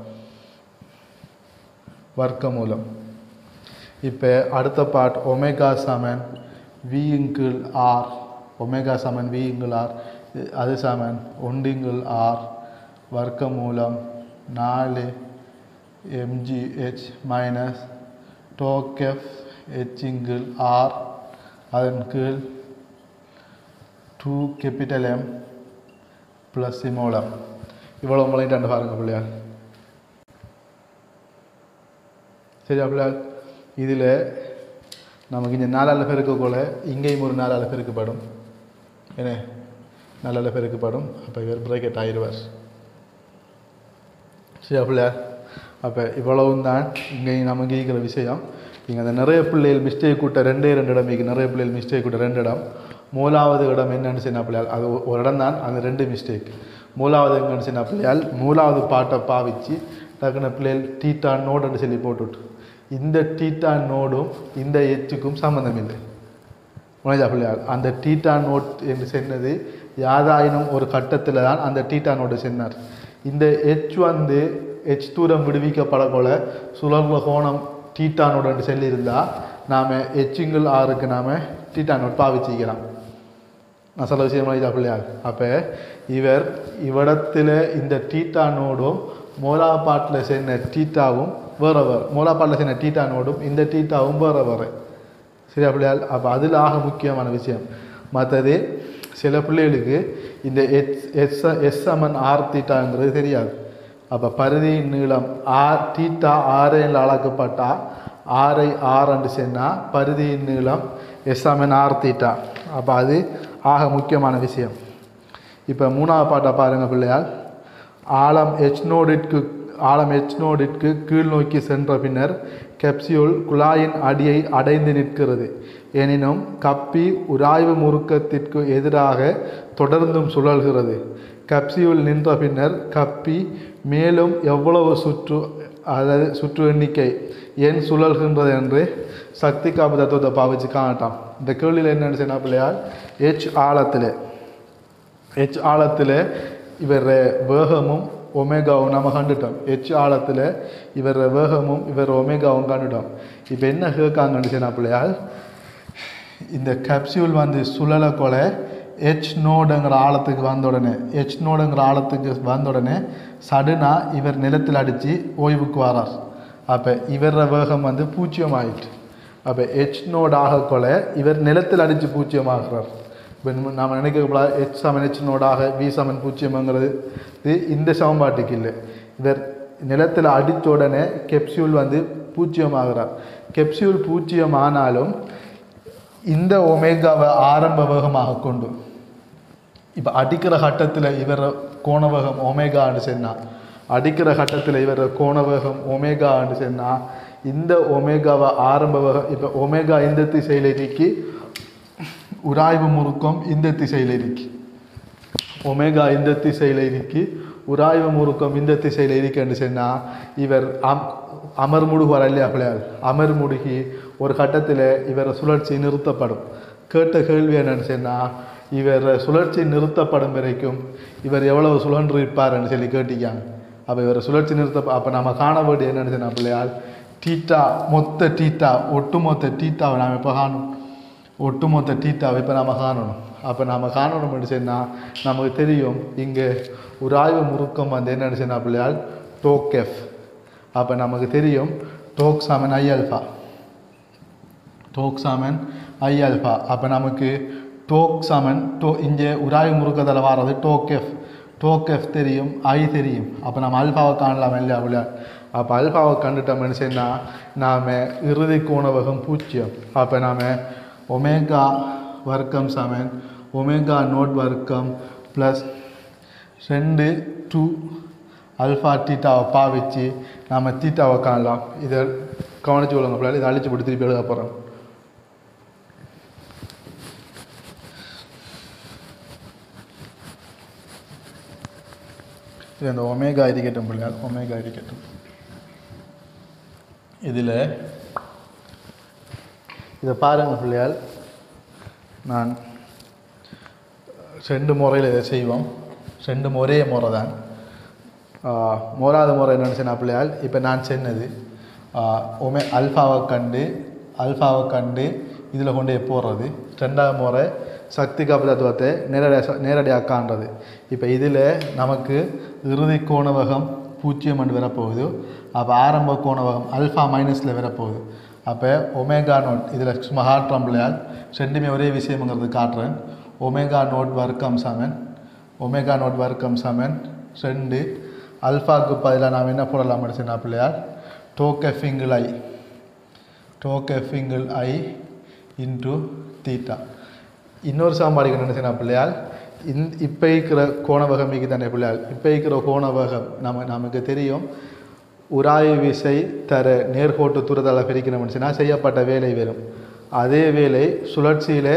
வர்க்கமூலம் இப்போ அடுத்த பார்ட் ஒமேகா சமன் வியிங்கிள் ஆர் ஒமேகா சமன் வியிங்கிள் ஆர் அது சமன் ஒண்டிங்கிள் ஆர் வர்க்கமூலம் நாலு எம்ஜிஹெச் மைனஸ் டோக்கெஃப் ஹெச்சிங்கிள் ஆர் அதன் கீழ் two capital M plus small m இவ்வளோ முளைட்டு பாருங்க பிள்ளையார் சரியா பிள்ளையார் இதில் நமக்கு இந்த நாலால் பெருக்கக்குள்ள இங்கேயும் ஒரு நாலால் பெருக்கப்படும் என்ன நாலால் பெருக்கப்படும் அப்போ இவர் பிரேக்கெட் ஆயிடுவார் சரியா பிள்ளையார் அப்போ இவ்வளவும் தான் இங்கே நமக்கு இருக்கிற விஷயம் இங்கே அந்த நிறைய பிள்ளைகள் மிஸ்டேக் கூட்ட ரெண்டே ரெண்டு இடம் இங்கே நிறைய பிள்ளைகள் மிஸ்டேக் கூட்ட ரெண்டு இடம் மூலாவது இடம் என்னன்னு சொன்ன பிள்ளையால் அது ஒரு இடம் தான் அந்த ரெண்டு மிஸ்டேக் மூலாவது எங்கன்னு சொன்ன பிள்ளையால் மூலாவது பாட்டை பாவிச்சு டக்குன பிள்ளைகள் டீட்டா நோடுன்னு சொல்லி போட்டுவிட்டு இந்த டீட்டா நோடும் இந்த எச்சுக்கும் சம்மந்தம் இல்லை உணர்ந்தா பிள்ளையால் அந்த டீட்டா நோட் என்று சொன்னது யாதாயினும் ஒரு கட்டத்தில் தான் அந்த டீட்டா நோட்டு சொன்னார் இந்த எச் வந்து எச் தூரம் விடுவிக்கப்படக்கூட சுழல்ற கோணம் டீட்டா நோட் என்று சொல்லியிருந்தால் நாம் எச்சுங்கள் ஆறுக்கு நாம் டீட்டா நோட் பாவிச்சிக்கலாம் நான் சொல்ல விஷயம் இதா பிள்ளையார் அப்போ இவர் இவ்விடத்தில் இந்த டீட்டா நோடும் மூலாப்பாட்டில் சேர்ந்த டீட்டாவும் வேற வேறு மூலாப்பாட்டில் சேர்ந்த டீட்டா நோடும் இந்த டீட்டாவும் வேற வேறு சரியா பிள்ளையால் அப்போ அதில் ஆக முக்கியமான விஷயம் மற்றது சில பிள்ளைகளுக்கு இந்த எஸ் எஸ் எஸ் சமன் ஆர் தீட்டாங்கிறது தெரியாது அப்போ பரிதியின் நீளம் ஆர் தீட்டா ஆரையில் அளக்கப்பட்டா ஆரை ஆர் என்று சொன்னால் பரிதியின் நீளம் எஸ் சமன் ஆர் தீட்டா அப்போ அது ஆக முக்கியமான விஷயம் இப்போ மூணாவது பாட்டை பாருங்கள் பிள்ளையால் ஆழம் எச் நோடிற்கு ஆழம் எச் நோடிற்கு கீழ் நோக்கி சென்ற பின்னர் கெப்சியூல் குழாயின் அடியை அடைந்து நிற்கிறது எனினும் கப்பி உராய்வு முறுக்கத்திற்கு எதிராக தொடர்ந்தும் சுழல்கிறது கப்சியூல் நின்ற பின்னர் கப்பி மேலும் எவ்வளவு சுற்று அதாவது சுற்று எண்ணிக்கை ஏன் சுழல்கின்றது என்று சக்தி காப்பு தத்துவத்தை பாவிச்சு காணட்டாம் இந்த கேள்வியில் என்னென்னு சொன்னா பிள்ளையால் எச் ஆழத்தில் எச் ஆழத்தில் இவர் வேகமும் ஒமேகாவும் நம்ம கண்டுட்டோம் எச் ஆழத்தில் இவர் வேகமும் இவர் ஒமேகாவும் கண்டுட்டோம் இப்போ என்ன கேட்காங்கன்னு சொன்னா பிள்ளையால் இந்த கேப்சியூல் வந்து சுழலை கொலை ஹெச் நோடுங்கிற ஆழத்துக்கு வந்த உடனே ஹெச் நோடுங்கிற ஆழத்துக்கு வந்த உடனே சடுனா இவர் நிலத்தில் அடித்து ஓய்வுக்கு வரார் அப்போ இவர வேகம் வந்து பூஜ்ஜியம் ஆயிட்டு அப்போ ஹெச் நோடு ஆகக்கொள்ள இவர் நிலத்தில் அடித்து பூஜ்ஜியம் ஆகிறார் இப்போ நாம் நினைக்கக்கூடாது ஹெச் சமன் ஹெச் நோடாக வி சமன் பூஜ்ஜியம்ங்கிறது இது இந்த சமன்பாட்டுக்கு இல்லை இவர் நிலத்தில் அடித்த உடனே கெப்சியூல் வந்து பூஜ்ஜியம் ஆகிறார் கெப்சியூல் பூஜ்ஜியம் ஆனாலும் இந்த ஒமேகாவை ஆரம்ப வேகமாக கொண்டு இப்போ அடிக்கிற கட்டத்தில் இவர் கோணவேகம் ஒமேகான்னு சொன்னா அடிக்கிற கட்டத்தில் இவர் கோணவேகம் ஒமேகான்னு சொன்னா இந்த ஒமேகாவை ஆரம்ப வகை இப்போ ஒமேகா இந்த திசையில் இருக்கி உராய்வு முறுக்கம் இந்த திசையில் இருக்கி ஒமேகா இந்த திசையில் இருக்கி உராய்வு முறுக்கம் இந்த திசையில் இருக்குன்னு சொன்னால் இவர் அம் அமர் முடுகுவார் இல்லையா பிள்ளையார் அமர் முடுகி ஒரு கட்டத்தில் இவர் சுழற்சி நிறுத்தப்படும் கேட்ட கேள்வி என்னன்னு சொன்னால் இவர் சுழற்சி நிறுத்தப்படும் வரைக்கும் இவர் எவ்வளவு சுழன்று இருப்பார்னு சொல்லி கேட்டிக்காங்க அப்போ இவர் சுழற்சி நிறுத்த அப்போ நம்ம காண வேண்டிய என்னன்னு சொன்னால் பிள்ளையார் டீட்டா மொத்த டீட்டா ஒட்டுமொத்த டீட்டாவை நாம் எப்போ காணும் ஒட்டுமொத்த டீட்டாவை இப்போ நம்ம காணணும் அப்போ நம்ம காணணும்னு சொன்னால் நமக்கு தெரியும் இங்கே ஒரு ஆய்வு முறுக்கம் வந்து என்னன்னு சொன்னால் பிள்ளையால் டோக்கெஃப் அப்போ நமக்கு தெரியும் டோக் சாமன் ஐ அல்ஃபா டோக் சாமன் ஐ அல்ஃபா அப்போ நமக்கு டோக் சாமன் டோ இங்கே உராய்வு முறுக்கத்தில் வர்றது டோக்கெஃப் டோக்கெஃப் தெரியும் ஐ தெரியும் அப்போ நம்ம அல்ஃபாவை காணலாம் இல்லையா பிள்ளையார் அப்போ அல்ஃபாவை கண்டுட்டோம்னு சொன்னால் நாம் இறுதி கோணவகம் பூஜ்ஜியம் அப்போ நாம் ஒமேகா வர்க்கம் சமன் ஒமேகா நோட் வர்க்கம் ப்ளஸ் ரெண்டு டூ அல்ஃபா தீட்டாவை பாவிச்சு நாம் தீட்டாவை காணலாம் இதை கவனிச்சு கொள்ளுங்க பிள்ளைகள் இதை அழிச்சு போட்டு திருப்பி எழுத போகிறோம் இது அந்த ஒமேகா இருக்கட்டும் பிள்ளைகள் ஒமேகா இருக்கட்டும் இதில் இதை பாருங்க பிள்ளையால் நான் ரெண்டு முறையில் இதை செய்வோம் ரெண்டு ஒரே முறை தான் ஆஹ், மூணாவது முறை என்னென்னு சொன்ன பிள்ளையால் இப்போ நான் சொன்னது ஆஹ், ஒமே அல்ஃபாவை கண்டு அல்ஃபாவை கண்டு இதில் கொண்டு போய் போடுறது ரெண்டாவது முறை சக்தி கபதத்துவத்தை நேரடியாக நேரடியாக காண்றது இப்போ இதில் நமக்கு இறுதி கோணவகம் பூஜ்ஜியம் என்று வரப்போகுது அப்போ ஆரம்ப கோணவகம் அல்ஃபா மைனஸில் வரப்போகுது அப்போ ஒமேகா நோட் இதில் சும்மா காட்டுறோம் பிள்ளையால் ரெண்டுமே ஒரே விஷயம்ங்கிறது காட்டுறேன் ஒமேகா நோட் வர்க்கம் சமன் ஒமேகா நோட் வர்க்கம் சமன் ரெண்டு அல்ஃபாக்கு பதிலாக நாம் என்ன போடலாம் சொன்னா பிள்ளையார் டோக்கெஃபிங்கிள் ஐ டோக்கெஃபிங்கிள் ஐ இன்டு தீட்டா இன்னொரு சாம்பாடிக்கு என்ன செய்யணும் பிள்ளையால் இந் இப்போ இருக்கிற கோணவகம் மிகு தானே பிள்ளையால் இப்போ இருக்கிற கோணவகம் நம்ம நமக்கு தெரியும் உராய்வு விசை தர நேர்கோட்டு தூரத்தால் பிரிக்கணும்னு சொன்னால் செய்யப்பட்ட வேலை வரும் அதே வேலை சுழற்சியில்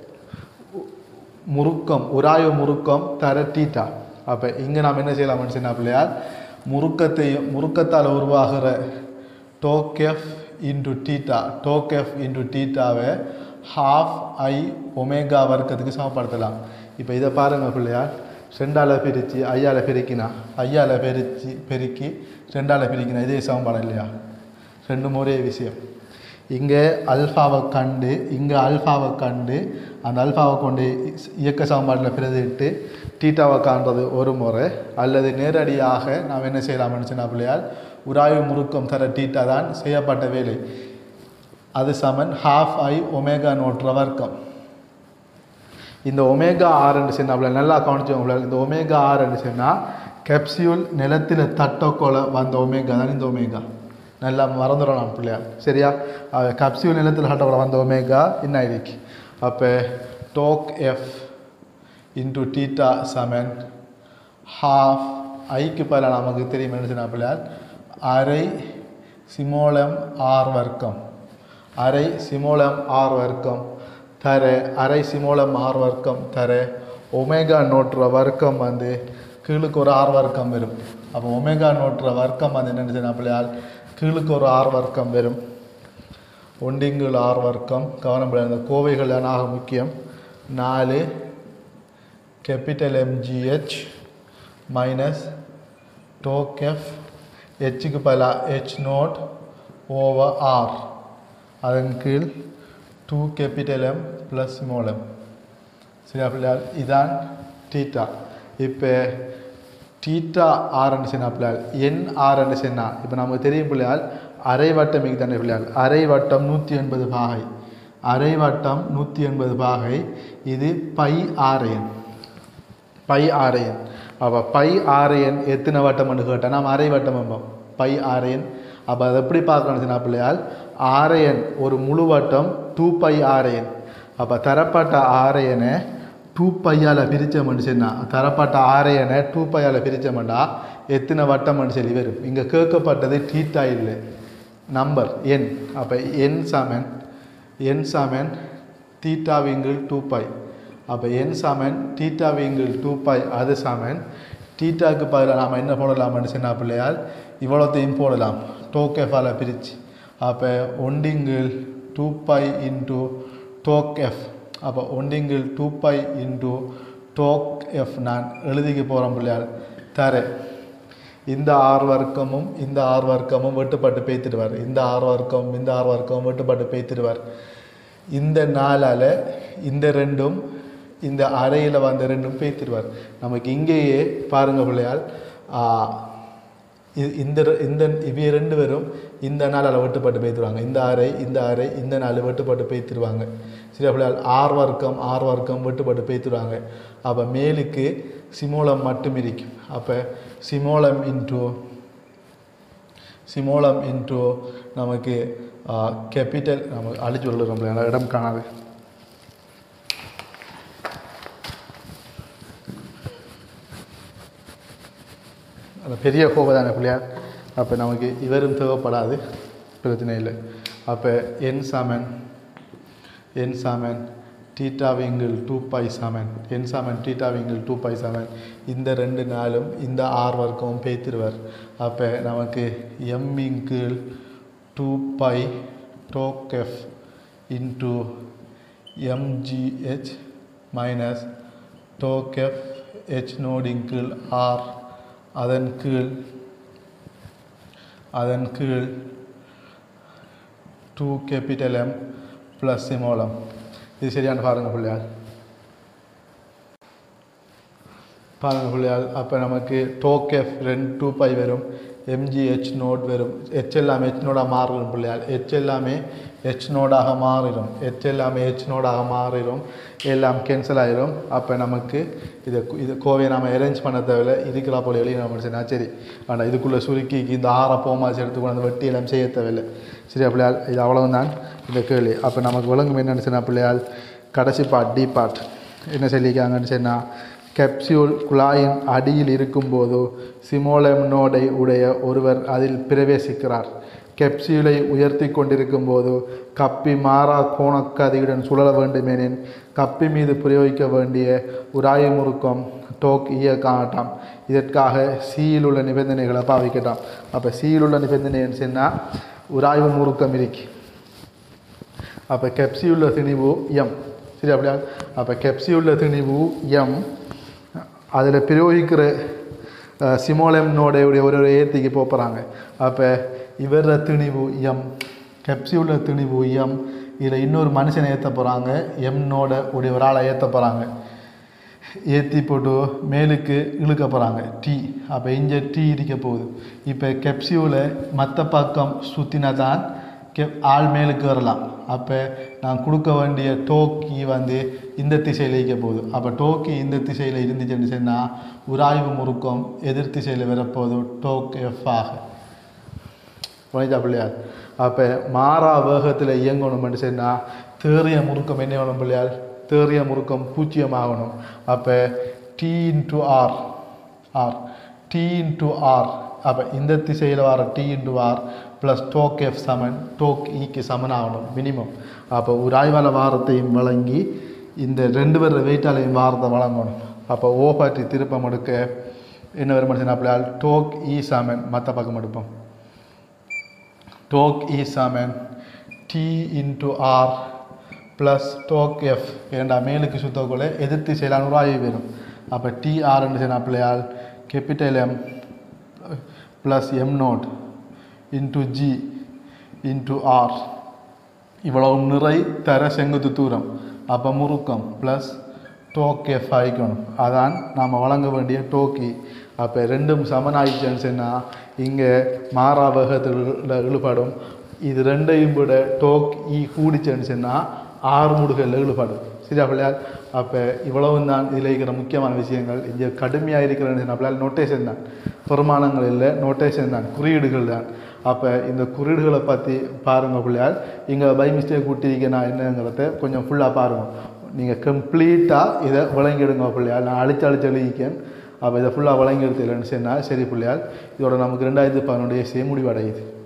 முறுக்கம் உராய்வு முறுக்கம் தர டீட்டா அப்போ இங்கே நாம் என்ன செய்யலாம்னு சொன்னால் பிள்ளையார் முறுக்கத்தையும் முறுக்கத்தால் உருவாகிற torque F into theta torque F into டீட்டாவை ஹாஃப் ஐ ஒமேகா வர்க்கத்துக்கு சமப்படுத்தலாம் இப்போ இதை பாருங்கள் பிள்ளையார் ரெண்டால் பிரித்து ஐயால் பெருக்கினா ஐயால் பெருச்சி பெருக்கி ரெண்டால் பிரிக்கினா இதே சமன்பாடு இல்லையா ரெண்டும் ஒரே விஷயம் இங்கே அல்ஃபாவை கண்டு இங்கே அல்ஃபாவை கண்டு அந்த அல்ஃபாவை கொண்டு இஸ்- இயக்க சமன்பாட்டில் பிரதிட்டு டீட்டாவை காண்றது ஒரு முறை அல்லது நேரடியாக நாம் என்ன செய்யலாம்னு சொன்ன பிள்ளையால் உராய்வு முறுக்கம் தர டீட்டா தான் செய்யப்பட்ட வேலை அது சமன் ஹாஃப் ஐ ஒமேகா நோட்ற வர்க்கம் இந்த ஒமேகா ஆறுன்னு சொன்னா அப்படி நல்லா கவனிச்சவங்கள இந்த ஒமேகா ஆறுன்னு சொன்னால் கேப்சியூல் நிலத்தில் தட்டக்கோல வந்த ஒமேகா தான் இந்த ஒமேகா நல்லா மறந்துடலாம் பிள்ளையா சரியா கப்சியூல் நிலத்தில் தட்டக்கோல வந்த ஒமேகா என்ன இருக்கு அப்போ டோக் எஃப் இன்டு டீட்டா சமன் ஹாஃப் ஐக்கு பதிலாக நமக்கு தெரியும் என்ன சொன்னா பிள்ளையார் அரை சிமோலம் ஆர் வர்க்கம் அரை சிமோலம் ஆர் வர்க்கம் தர அரை சிமோலம் ஆர் வர்க்கம் தர ஒமேகா நோட்டுற வர்க்கம் வந்து கீழுக்கு ஒரு ஆர் வர்க்கம் வரும் அப்போ ஒமேகா நோட்டுற வர்க்கம் வந்து என்னென்னு சொன்னா பிள்ளையார் கீழுக்கு ஒரு ஆர் வர்க்கம் வரும் ஒண்டிங்குள் ஆர் வர்க்கம் கவனம் பிள்ளை இந்த கோவைகள் தான் ஆக முக்கியம் நாலு கேபிட்டல் எம்ஜிஹெச் மைனஸ் டோகெஃப் ஹெச்சுக்கு பதிலாக ஹெச் நோட் ஓவர் ஆர் அதன் கீழ் two capital M plus small M சரியா பிள்ளையால் இதான் டீட்டா இப்போ டீட்டா ஆர்ன்னு சொன்னா பிள்ளையால் என் ஆர்ன்னு சொன்னா இப்போ நமக்கு தெரியும் பிள்ளையால் அரை வட்டம் இங்கே தானே பிள்ளையால் அரை வட்டம் நூற்றி எண்பது பாகை அரை வட்டம் நூற்றி எண்பது பாகை இது பை ஆரையன் பை ஆரையன் அப்போ பை ஆரையன் எத்தனை வட்டம்னு கேட்டால் நாம் அரை வட்டம் என்போம் பை ஆரையன் அப்போ அதை எப்படி பார்க்கணும் சொன்னா பிள்ளையால் ஆரையன் ஒரு முழு வட்டம் டூ பை ஆரையன் அப்போ தரப்பட்ட ஆரையனை டூ பையால் பிரித்தோம்னு சொன்னா தரப்பட்ட ஆரையனை டூ பையால் பிரித்தோம்னா எத்தனை வட்டம்னு சொல்லி வரும் இங்கே கேட்கப்பட்டது டீட்டா இல்லை நம்பர் என் அப்போ என் சமன் என் சமன் தீட்டா விங்கிள் டூ பை அப்போ என் சமன் தீட்டா விங்கிள் டூ பை அது சமன் தீட்டாக்கு பதிலாக நாம் என்ன போடலாம்னு சொன்ன பிள்ளையால் இவ்வளோத்தையும் போடலாம் டோக்கெஃபால பிரித்து அப்போ ஒண்டிங்கிள் two pi into torque F அப்போ ஒண்டிங்கிள் two pi into torque F நான் எழுதிக்க போகிறேன் பிள்ளையார் தரேன் இந்த ஆறு வர்க்கமும் இந்த ஆறு வர்க்கமும் வெட்டுப்பட்டு பேய்த்திடுவார் இந்த ஆறு வர்க்கம் இந்த ஆறு வர்க்கம் வெட்டுப்பட்டு பேய்த்திடுவார் இந்த நாளால் இந்த ரெண்டும் இந்த அறையில் வந்த ரெண்டும் பேய்த்திடுவார் நமக்கு இங்கேயே பாருங்க பிள்ளையால் ஆ, இ- இந்த ரெ- இந்த இவைய ரெண்டு பேரும் இந்த நாளால் வெட்டுப்பட்டு பேய்த்திடுவாங்க இந்த அறை இந்த அறை இந்த நாள் வெட்டுப்பட்டு பேய்த்திடுவாங்க சரி பிள்ளையால் ஆறு வர்க்கம் ஆறு வர்க்கம் வெட்டுப்பட்டு பேய்த்திடுவாங்க அப்போ மேலுக்கு சிமோலம் மட்டும் இருக்கும் அப்போ சிமோலம் இன்டூ சிமோலம் இன்டூ நமக்கு கேபிட்டல் நம்ம அழிச்சு சொல்லுறோம் இடம் காணாது அந்த பெரிய கோபம் தானே பிள்ளையார் அப்போ நமக்கு இவரும் தேவைப்படாது பிரச்சனை இல்லை அப்போ என் சமன் என் சமன் டீட்டா விங்கிள் டூ பை சமன் என் சமன் டீட்டா விங்கிள் டூ பை சமன் இந்த ரெண்டு நாளும் இந்த ஆறு வர்க்கமும் பேத்திருவார் அப்போ நமக்கு எம் இங்கிள் two pi torque F into MGH minus torque F H நோடின் கீழ் ஆர் அதன் கீழ் அதன் கீழ் two capital M plus small m இது சரியான பாருங்க பிள்ளையார் பாருங்க பிள்ளையார் அப்போ நமக்கு டோக் எஃப் ரெண்டு டூ பை வரும் எம்ஜிஹெச் நோட் வரும் ஹெச் எல்லாமே ஹெச் நோடாக மாறிடும் பிள்ளையார் ஹெச் எல்லாமே ஹெச் நோடாக மாறிடும் ஹெச் எல்லாமே ஹெச் நோடாக மாறிடும் எல்லாம் கேன்சல் ஆயிரும் அப்போ நமக்கு இதை கு- இது கோவையை நாம் அரேஞ்ச் பண்ண தேவையில்ல இதுக்கெல்லாம் போல எழுதி நம்ம சரி சரி ஆனால் இதுக்குள்ளே சுருக்கி இந்த ஆற போமாச்சு எடுத்துக்கொண்டு அந்த வெட்டி எல்லாம் செய்ய தேவையில்லை சரியா பிள்ளையால் இது அவ்வளவுதான் இந்த கேள்வி அப்போ நமக்கு விளங்கும் என்னன்னு சொன்னா பிள்ளையால் கடைசி பார்ட் டி பார்ட் என்ன சொல்லியிருக்காங்கன்னு சொன்னால் கெப்சியூல் குழாயின் அடியில் இருக்கும்போது சிமோலம் நோடை உடைய ஒருவர் அதில் பிரவேசிக்கிறார் கெப்சியூலை உயர்த்தி கொண்டிருக்கும் போது கப்பி மாறா கோணக்கதியுடன் சுழல வேண்டுமெனின் கப்பி மீது பிரயோகிக்க வேண்டிய உராய முறுக்கம் டோக் இயக்காட்டாம் இதற்காக சியில் உள்ள நிபந்தனைகளை பாவிக்கட்டாம் அப்போ சியில் உள்ள நிபந்தனைன்னு சொன்னால் உராய்வு முறுக்கம் இருக்கு அப்போ கெப்சியுள்ள திணிவு எம் சரி அப்படியா அப்போ கெப்சியுள்ள திணிவு எம் அதில் பிரயோகிக்கிற அஹ், சிமோலம் நோடைய ஒரு ஒரு ஏத்திக்கு போகிறாங்க அப்போ இவர திணிவு எம் கெப்சியுள்ள திணிவு எம் இதில் இன்னொரு மனுஷனை ஏற்ற போகிறாங்க எம் நோட உடைய ஒரு ஆளை ஏற்ற போகிறாங்க ஏற்றி போட்டு மேலுக்கு இழுக்க போகிறாங்க டீ அப்போ இங்கே டீ இருக்க போகுது இப்போ கெப்சியூவில் மற்ற பக்கம் சுற்றினா தான் கெ ஆள் மேலுக்கு வரலாம் அப்போ நான் கொடுக்க வேண்டிய டோக்கி வந்து இந்த திசையில் இருக்க போகுது அப்போ டோக்கி இந்த திசையில் இருந்துச்சுன்னு சொன்னால் உராய்வு முறுக்கம் எதிர் திசையில் வரப்போகுது டோக் எஃப் ஆக புரிஞ்சா பிள்ளையார் அப்போ மாறா வேகத்தில் இயங்கணும்னு சொன்னால் தேறிய முறுக்கம் என்ன வேணும் பிள்ளையார் தேறிய முறுக்கம் பூஜ்ஜியம் ஆகணும் அப்போ T into R R T into R அப்போ இந்த திசையில் வர T into R plus torque F சமன் டோக் ஈக்கு சமன் ஆகணும் மினிமம் அப்போ ஒரு ஆய்வாள வாரத்தையும் வழங்கி இந்த ரெண்டு பேர் வெயிட்டாலையும் வாரத்தை வழங்கணும் அப்போ ஓ பற்றி திருப்பம் எடுக்க என்ன வரும் அப்படியால் டோக் ஈ சமன் மற்ற பக்கம் எடுப்போம் torque E சமன் T into R plus torque F ஏண்டா மேலுக்கு சுத்தக்குள்ள எதிர் திசையிலான ஒரு ஆய்வு வரும் அப்போ டி ஆர்ன்னு சொன்ன பிள்ளையால் capital M plus M nought into G into R இவ்வளவு நிறை தர செங்குத்து தூரம் அப்போ முறுக்கம் ப்ளஸ் டோக் எஃப் ஆயிக்கணும் அதான் நாம் வழங்க வேண்டிய டோக்கி அப்போ ரெண்டும் சமனாயிடுச்சுன்னு சொன்னால் இங்கே மாறா வேகத்தில் இழுபடும் இது ரெண்டையும் விட டோக் ஈ கூடிச்சுன்னு சொன்னால் ஆறு முடுகளில் இழுபடும் சரியா பிள்ளையார் அப்போ இவ்வளவும் தான் இதில் இருக்கிற முக்கியமான விஷயங்கள் இங்கே கடுமையாக இருக்கிறன்னு சொன்ன பிள்ளையார் நோட்டேஷன் தான் பெருமானங்கள் இல்லை நோட்டேஷன் தான் குறியீடுகள் தான் அப்போ இந்த குறியீடுகளை பற்றி பாருங்கள் பிள்ளையார் இங்கே பை மிஸ்டேக் கூட்டியிருக்க நான் என்னங்கிறத கொஞ்சம் ஃபுல்லாக பாருங்கள் நீங்கள் கம்ப்ளீட்டாக இதை விளங்கிடுங்க பிள்ளையார் நான் அழிச்சு அழிச்சு எழுதிக்கேன் அப்போ இதை ஃபுல்லாக விளங்கி எடுத்துலன்னு சொன்னால் சரி பிள்ளையார் இதோட நமக்கு ரெண்டாயிரத்தி பதினொன்று முடிவடையுது